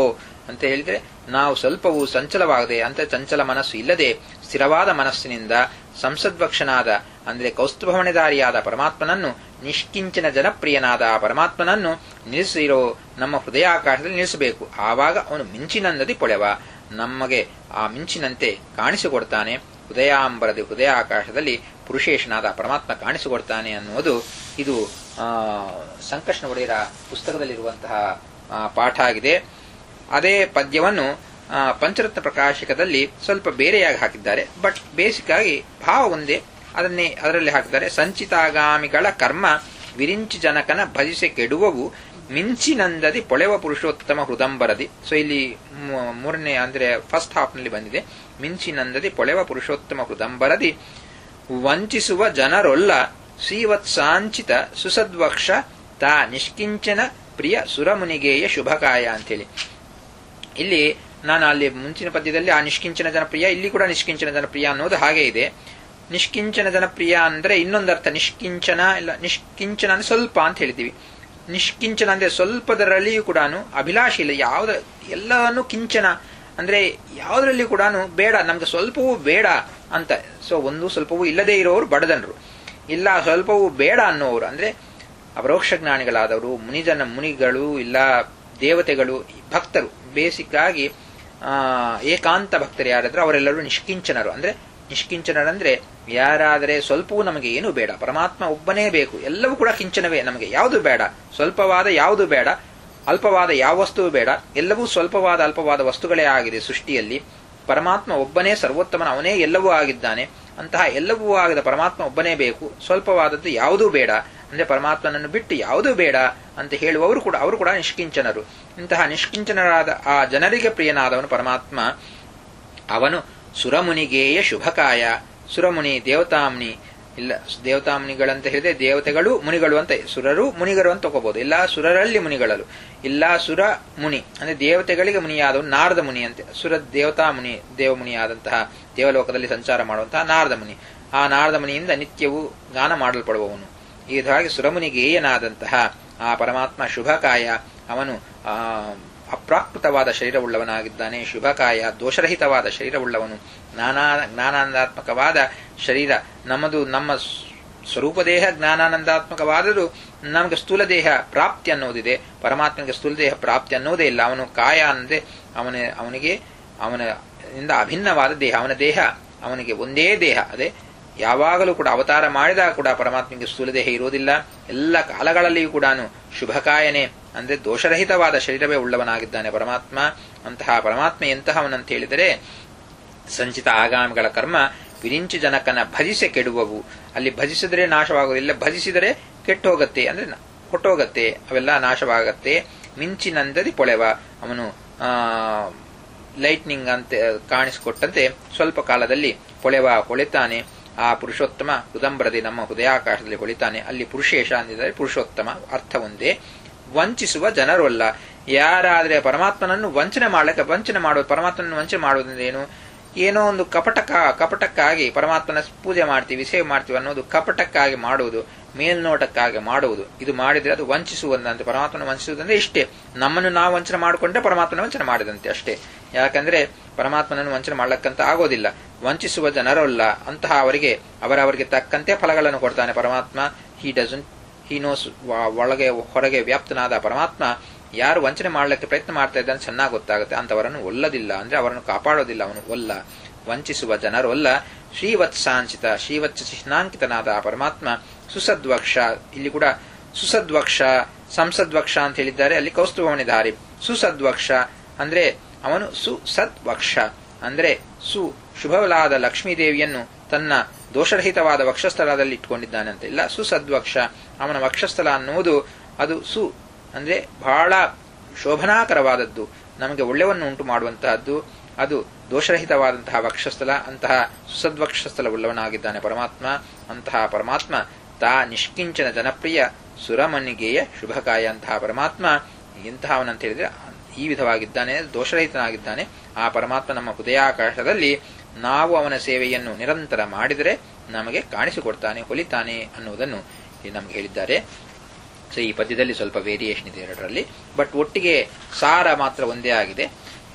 ಅಂತ ಹೇಳಿದ್ರೆ ನಾವು ಸ್ವಲ್ಪವೂ ಸಂಚಲವಾಗದೆ ಅಂತ ಚಂಚಲ ಮನಸ್ಸು ಇಲ್ಲದೆ ಸ್ಥಿರವಾದ ಮನಸ್ಸಿನಿಂದ ಸಂಸದ್ವಕ್ಷನಾದ ಅಂದ್ರೆ ಕೌಸ್ತುಭವಣೆದಾರಿಯಾದ ಪರಮಾತ್ಮನನ್ನು ನಿಷ್ಕಿಂಚನ ಜನಪ್ರಿಯನಾದ ಆ ಪರಮಾತ್ಮನನ್ನು ನಿಲ್ಲಿಸಿರೋ ನಮ್ಮ ಹೃದಯಾಕಾಶದಲ್ಲಿ ನಿಲ್ಲಿಸಬೇಕು ಆವಾಗ ಅವನು ಮಿಂಚಿನಂದದಿ ಪೊಳೆವ ನಮಗೆ ಆ ಮಿಂಚಿನಂತೆ ಕಾಣಿಸಿಕೊಡ್ತಾನೆ ಹೃದಯಾಂಬರದಿ ಹೃದಯಾಕಾಶದಲ್ಲಿ ಪುರುಷೇಶನಾದ ಪರಮಾತ್ಮ ಕಾಣಿಸಿಕೊಡ್ತಾನೆ ಅನ್ನುವುದು ಇದು ಸಂಕರ್ಷಣ ಒಡೆಯರ ಪುಸ್ತಕದಲ್ಲಿರುವಂತಹ ಪಾಠ ಆಗಿದೆ ಅದೇ ಪದ್ಯವನ್ನು ಪಂಚರತ್ನ ಪ್ರಕಾಶಕದಲ್ಲಿ ಸ್ವಲ್ಪ ಬೇರೆಯಾಗಿ ಹಾಕಿದ್ದಾರೆ ಬಟ್ ಬೇಸಿಕ್ ಆಗಿ ಭಾವ ಒಂದೇ ಅದನ್ನೇ ಅದರಲ್ಲಿ ಹಾಕಿದ್ದಾರೆ ಸಂಚಿತಾಗಾಮಿಗಳ ಕರ್ಮ ವಿರಿಂಚಿ ಜನಕನ ಭಜಿಸೆ ಕೆಡುವವು ಮಿಂಚಿನಂದದಿ ಪೊಳೆವ ಪುರುಷೋತ್ತಮ ಹೃದಂಬರದಿ ಸೊ ಇಲ್ಲಿ ಮೂರನೇ ಅಂದ್ರೆ ಫಸ್ಟ್ ಹಾಫ್ ನಲ್ಲಿ ಬಂದಿದೆ ಮಿಂಚಿನಂದದಿ ಪೊಳೆವ ಪುರುಷೋತ್ತಮ ಹೃದಂಬರದಿ ವಂಚಿಸುವ ಜನರೊಲ್ಲ ಶ್ರೀವತ್ಸಾಂಚಿತ ಸುಸದ್ವಕ್ಷ ತಾ ನಿಷ್ಕಿಂಚನ ಪ್ರಿಯ ಸುರಮುನಿಗೇಯ ಶುಭಕಾಯ ಅಂತೇಳಿ ಇಲ್ಲಿ ನಾನು ಅಲ್ಲಿ ಮುಂಚಿನ ಪದ್ಯದಲ್ಲಿ ಆ ನಿಷ್ಕಿಂಚನ ಜನಪ್ರಿಯ ಇಲ್ಲಿ ಕೂಡ ನಿಷ್ಕಿಂಚನ ಜನಪ್ರಿಯ ಅನ್ನೋದು ಹಾಗೆ ಇದೆ ನಿಷ್ಕಿಂಚನ ಜನಪ್ರಿಯ ಅಂದ್ರೆ ಇನ್ನೊಂದರ್ಥ ನಿಷ್ಕಿಂಚನ ಇಲ್ಲ ನಿಷ್ಕಿಂಚನ ಅಂದ್ರೆ ಸ್ವಲ್ಪ ಅಂತ ಹೇಳಿದ್ದೀವಿ ನಿಷ್ಕಿಂಚನ ಅಂದ್ರೆ ಸ್ವಲ್ಪದರಲ್ಲಿಯೂ ಕೂಡ ಅಭಿಲಾಷೆ ಇಲ್ಲ ಯಾವ್ದ ಎಲ್ಲವನ್ನು ಕಿಂಚನ ಅಂದ್ರೆ ಯಾವುದರಲ್ಲಿ ಕೂಡ ಬೇಡ ನಮ್ಗೆ ಸ್ವಲ್ಪವೂ ಬೇಡ ಅಂತ ಸೊ ಒಂದು ಸ್ವಲ್ಪವೂ ಇಲ್ಲದೆ ಇರೋರು ಬಡದನರು ಇಲ್ಲ ಸ್ವಲ್ಪವೂ ಬೇಡ ಅನ್ನೋರು ಅಂದ್ರೆ ಅಪರೋಕ್ಷ ಜ್ಞಾನಿಗಳಾದವರು ಮುನಿಜನ ಮುನಿಗಳು ಇಲ್ಲ ದೇವತೆಗಳು ಭಕ್ತರು ಬೇಸಿಕ್ ಆಗಿ ಏಕಾಂತ ಭಕ್ತರು ಯಾರಾದ್ರೂ ಅವರೆಲ್ಲರೂ ನಿಷ್ಕಿಂಚನರು ಅಂದ್ರೆ ನಿಷ್ಕಿಂಚನರಂದ್ರೆ ಯಾರಾದರೆ ಸ್ವಲ್ಪವೂ ನಮಗೆ ಏನೂ ಬೇಡ ಪರಮಾತ್ಮ ಒಬ್ಬನೇ ಬೇಕು ಎಲ್ಲವೂ ಕೂಡ ಕಿಂಚನವೇ ನಮಗೆ ಯಾವುದು ಬೇಡ ಸ್ವಲ್ಪವಾದ ಯಾವುದು ಬೇಡ ಅಲ್ಪವಾದ ಯಾವ ವಸ್ತುವು ಬೇಡ ಎಲ್ಲವೂ ಸ್ವಲ್ಪವಾದ ಅಲ್ಪವಾದ ವಸ್ತುಗಳೇ ಆಗಿದೆ ಸೃಷ್ಟಿಯಲ್ಲಿ ಪರಮಾತ್ಮ ಒಬ್ಬನೇ ಸರ್ವೋತ್ತಮನ ಅವನೇ ಎಲ್ಲವೂ ಆಗಿದ್ದಾನೆ ಅಂತಹ ಎಲ್ಲವೂ ಆಗದ ಪರಮಾತ್ಮ ಒಬ್ಬನೇ ಬೇಕು ಸ್ವಲ್ಪವಾದದ್ದು ಯಾವುದೂ ಬೇಡ ಅಂದ್ರೆ ಪರಮಾತ್ಮನನ್ನು ಬಿಟ್ಟು ಯಾವುದೂ ಬೇಡ ಅಂತ ಹೇಳುವವರು ಕೂಡ ಅವರು ಕೂಡ ನಿಷ್ಕಿಂಚನರು ಇಂತಹ ನಿಷ್ಕಿಂಚನರಾದ ಆ ಜನರಿಗೆ ಪ್ರಿಯನಾದವನು ಪರಮಾತ್ಮ ಅವನು ಸುರಮುನಿಗೇಯ ಶುಭಕಾಯ ಸುರಮುನಿ ದೇವತಾಮುನಿ ಇಲ್ಲ ದೇವತಾಮುನಿಗಳಂತ ಹೇಳಿದ್ರೆ ದೇವತೆಗಳು ಮುನಿಗಳು ಅಂತ ಸುರರು ಮುನಿಗರು ಅಂತ ತಗೋಬಹುದು ಇಲ್ಲ ಸುರರಲ್ಲಿ ಮುನಿಗಳಲು ಇಲ್ಲ ಸುರ ಮುನಿ ಅಂದ್ರೆ ದೇವತೆಗಳಿಗೆ ಮುನಿಯಾದವನು ನಾರದ ಮುನಿ ಅಂತೆ ಸುರ ದೇವತಾ ಮುನಿ ದೇವಮುನಿಯಾದಂತಹ ದೇವಲೋಕದಲ್ಲಿ ಸಂಚಾರ ಮಾಡುವಂತಹ ನಾರದ ಮುನಿ ಆ ನಾರದ ಮುನಿಯಿಂದ ನಿತ್ಯವೂ ಗಾನ ಮಾಡಲ್ಪಡುವವನು ಈ ವಿಧವಾಗಿ ಸುರಮುನಿಗೇಯನಾದಂತಹ ಆ ಪರಮಾತ್ಮ ಶುಭಕಾಯ ಅವನು ಆ ಅಪ್ರಾಕೃತವಾದ ಶರೀರವುಳ್ಳವನಾಗಿದ್ದಾನೆ ಶುಭಕಾಯ ದೋಷರಹಿತವಾದ ಶರೀರವುಳ್ಳವನು ಜ್ಞಾನಾ ಜ್ಞಾನಾನಂದಾತ್ಮಕವಾದ ಶರೀರ ನಮ್ಮದು ನಮ್ಮ ಸ್ವರೂಪ ದೇಹ ಜ್ಞಾನಾನಂದಾತ್ಮಕವಾದರೂ ನಮಗೆ ಸ್ಥೂಲ ದೇಹ ಪ್ರಾಪ್ತಿ ಅನ್ನೋದಿದೆ ಪರಮಾತ್ಮನಿಗೆ ಸ್ಥೂಲ ದೇಹ ಪ್ರಾಪ್ತಿ ಅನ್ನೋದೇ ಇಲ್ಲ ಅವನು ಕಾಯ ಅಂದ್ರೆ ಅವನ ಅವನಿಗೆ ಅವನ ಇಂದ ಅಭಿನ್ನವಾದ ದೇಹ ಅವನ ದೇಹ ಅವನಿಗೆ ಒಂದೇ ದೇಹ ಅದೇ ಯಾವಾಗಲೂ ಕೂಡ ಅವತಾರ ಮಾಡಿದಾಗ ಕೂಡ ಪರಮಾತ್ಮನಿಗೆ ಸ್ಥೂಲ ದೇಹ ಇರುವುದಿಲ್ಲ ಎಲ್ಲ ಕಾಲಗಳಲ್ಲಿಯೂ ಕೂಡ ಶುಭಕಾಯನೇ ಅಂದ್ರೆ ದೋಷರಹಿತವಾದ ಶರೀರವೇ ಉಳ್ಳವನಾಗಿದ್ದಾನೆ ಪರಮಾತ್ಮ ಅಂತಹ ಪರಮಾತ್ಮ ಎಂತಹವನಂತ ಹೇಳಿದರೆ ಸಂಚಿತ ಆಗಾಮಿಗಳ ಕರ್ಮ ವಿರಿಂಚಿ ಜನಕನ ಭಜಿಸೆ ಕೆಡುವವು ಅಲ್ಲಿ ಭಜಿಸಿದರೆ ನಾಶವಾಗುವುದಿಲ್ಲ ಭಜಿಸಿದರೆ ಕೆಟ್ಟು ಹೋಗತ್ತೆ ಅಂದ್ರೆ ಹೊಟ್ಟೋಗತ್ತೆ ಅವೆಲ್ಲ ನಾಶವಾಗತ್ತೆ ಮಿಂಚಿನಂದದಿ ಪೊಳೆವ ಅವನು ಆ ಲೈಟ್ನಿಂಗ್ ಅಂತ ಕಾಣಿಸಿಕೊಟ್ಟಂತೆ ಸ್ವಲ್ಪ ಕಾಲದಲ್ಲಿ ಪೊಳೆವ ಹೊಳೆತಾನೆ ಆ ಪುರುಷೋತ್ತಮ ಹೃದಂಬರದಿ ನಮ್ಮ ಹೃದಯಾಕಾಶದಲ್ಲಿ ಹೊಳಿತಾನೆ ಅಲ್ಲಿ ಪುರುಷೇಶ ಅಂದಿದ್ದಾರೆ ಪುರುಷೋತ್ತಮ ಅರ್ಥ ಒಂದೇ ವಂಚಿಸುವ ಜನರಲ್ಲ ಯಾರಾದ್ರೆ ಪರಮಾತ್ಮನನ್ನು ವಂಚನೆ ಮಾಡಲಿಕ್ಕೆ ವಂಚನೆ ಮಾಡೋದು ಪರಮಾತ್ಮನನ್ನು ವಂಚನೆ ಮಾಡೋದ್ರಿಂದ ಏನು ಏನೋ ಒಂದು ಕಪಟಕ ಕಪಟಕ್ಕಾಗಿ ಪರಮಾತ್ಮನ ಪೂಜೆ ಮಾಡ್ತೀವಿ ಸೇವೆ ಮಾಡ್ತೀವಿ ಅನ್ನೋದು ಕಪಟಕ್ಕಾಗಿ ಮಾಡುವುದು ಮೇಲ್ನೋಟಕ್ಕಾಗಿ ಮಾಡುವುದು ಇದು ಮಾಡಿದ್ರೆ ಅದು ವಂಚಿಸುವುದಂತೆ ಪರಮಾತ್ಮನ ವಂಚಿಸುವುದಂದ್ರೆ ಇಷ್ಟೇ ನಮ್ಮನ್ನು ನಾವು ವಂಚನೆ ಮಾಡಿಕೊಂಡ್ರೆ ಪರಮಾತ್ಮನ ವಂಚನೆ ಮಾಡಿದಂತೆ ಅಷ್ಟೇ ಯಾಕಂದ್ರೆ ಪರಮಾತ್ಮನನ್ನು ವಂಚನೆ ಮಾಡ್ಲಕ್ಕಂತ ಆಗೋದಿಲ್ಲ ವಂಚಿಸುವ ಜನರಲ್ಲ ಅಂತಹ ಅವರಿಗೆ ಅವರವರಿಗೆ ತಕ್ಕಂತೆ ಫಲಗಳನ್ನು ಕೊಡ್ತಾನೆ ಪರಮಾತ್ಮ ಹಿ ಡಸನ್ ಹಿ ನೋಸ್ ಒಳಗೆ ಹೊರಗೆ ವ್ಯಾಪ್ತನಾದ ಪರಮಾತ್ಮ ಯಾರು ವಂಚನೆ ಮಾಡಲಿಕ್ಕೆ ಪ್ರಯತ್ನ ಮಾಡ್ತಾ ಇದ್ದಾನೆ ಚೆನ್ನಾಗಿ ಗೊತ್ತಾಗುತ್ತೆ ಅಂತವರನ್ನು ಒಲ್ಲದಿಲ್ಲ ಅಂದ್ರೆ ಅವರನ್ನು ಕಾಪಾಡೋದಿಲ್ಲ ಅವನು ಒಲ್ಲ ವಂಚಿಸುವ ಜನರೊಲ್ಲ ಶ್ರೀವತ್ಸಾಂಚಿತ ಶ್ರೀವತ್ಸ ಚಿಹ್ನಾಂಕಿತನಾದ ಆ ಪರಮಾತ್ಮ ಸುಸದ್ವಕ್ಷ ಇಲ್ಲಿ ಕೂಡ ಸುಸದ್ವಕ್ಷ ಸಂಸದ್ವಕ್ಷ ಅಂತ ಹೇಳಿದ್ದಾರೆ ಅಲ್ಲಿ ಕೌಸ್ತುಭವನಿಧಾರಿ ಸುಸದ್ವಕ್ಷ ಅಂದ್ರೆ ಅವನು ಸುಸದ್ವಕ್ಷ ಅಂದ್ರೆ ಸು ಶುಭವಲಾದ ಲಕ್ಷ್ಮೀದೇವಿಯನ್ನು ತನ್ನ ದೋಷರಹಿತವಾದ ವಕ್ಷಸ್ಥಳದಲ್ಲಿ ಇಟ್ಕೊಂಡಿದ್ದಾನೆ ಅಂತ ಇಲ್ಲ ಸುಸದ್ವಕ್ಷ ಅವನ ವಕ್ಷಸ್ಥಳ ಅನ್ನುವುದು ಅದು ಸು ಅಂದ್ರೆ ಬಹಳ ಶೋಭನಾಕರವಾದದ್ದು ನಮಗೆ ಒಳ್ಳೆವನ್ನು ಉಂಟು ಮಾಡುವಂತಹದ್ದು ಅದು ದೋಷರಹಿತವಾದಂತಹ ವಕ್ಷಸ್ಥಲ ಅಂತಹ ಸುಸದ್ವಕ್ಷಸ್ಥಲವುಳ್ಳವನಾಗಿದ್ದಾನೆ ಪರಮಾತ್ಮ ಅಂತಹ ಪರಮಾತ್ಮ ತಾ ನಿಷ್ಕಿಂಚನ ಜನಪ್ರಿಯ ಸುರಮಣಿಗೆಯ ಶುಭಕಾಯ ಅಂತಹ ಪರಮಾತ್ಮ ಎಂತಹವನಂತ ಹೇಳಿದ್ರೆ ಈ ವಿಧವಾಗಿದ್ದಾನೆ ದೋಷರಹಿತನಾಗಿದ್ದಾನೆ ಆ ಪರಮಾತ್ಮ ನಮ್ಮ ಹೃದಯಾಕಾಶದಲ್ಲಿ ನಾವು ಅವನ ಸೇವೆಯನ್ನು ನಿರಂತರ ಮಾಡಿದರೆ ನಮಗೆ ಕಾಣಿಸಿಕೊಡ್ತಾನೆ ಹೊಲಿತಾನೆ ಅನ್ನುವುದನ್ನು ನಮ್ಗೆ ಹೇಳಿದ್ದಾರೆ ಸೊ ಈ ಪದ್ಯದಲ್ಲಿ ಸ್ವಲ್ಪ ವೇರಿಯೇಷನ್ ಇದೆ ಎರಡರಲ್ಲಿ ಬಟ್ ಒಟ್ಟಿಗೆ ಸಾರ ಮಾತ್ರ ಒಂದೇ ಆಗಿದೆ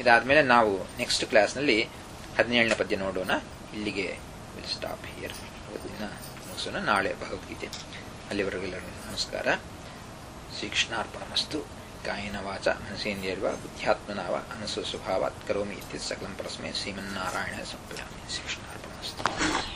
ಇದಾದ್ಮೇಲೆ ನಾವು ನೆಕ್ಸ್ಟ್ ಕ್ಲಾಸ್ನಲ್ಲಿ ಹದಿನೇಳನೇ ಪದ್ಯ ನೋಡೋಣ ಇಲ್ಲಿಗೆ ವಿಲ್ ಸ್ಟಾಪ್ ಹಿಯರ್ ದಿನ ಮುಗಿಸೋಣ ನಾಳೆ ಭಗವದ್ಗೀತೆ ಅಲ್ಲಿವರೆಗೆಲ್ಲರೂ ನಮಸ್ಕಾರ ಶ್ರೀಕೃಷ್ಣಾರ್ಪಣಮಸ್ತು ಕಾಯನ ವಾಚ ಮನಸೇಂದ್ರಿಯರ್ವ ಬುದ್ಧ್ಯಾತ್ಮನಾವ ಅನಸು ಸ್ವಭಾವಾತ್ ಕರೋಮಿ ಇತ್ಯ ಸಕಲಂ ಪರಸ್ಮೈ ಶ್ರೀಮನ್ನಾರಾಯಣ ಸಂಪ್ರದಾಮಿ ಶ್ರೀಕೃಷ್ಣಾರ್ಪಣಮಸ್ತು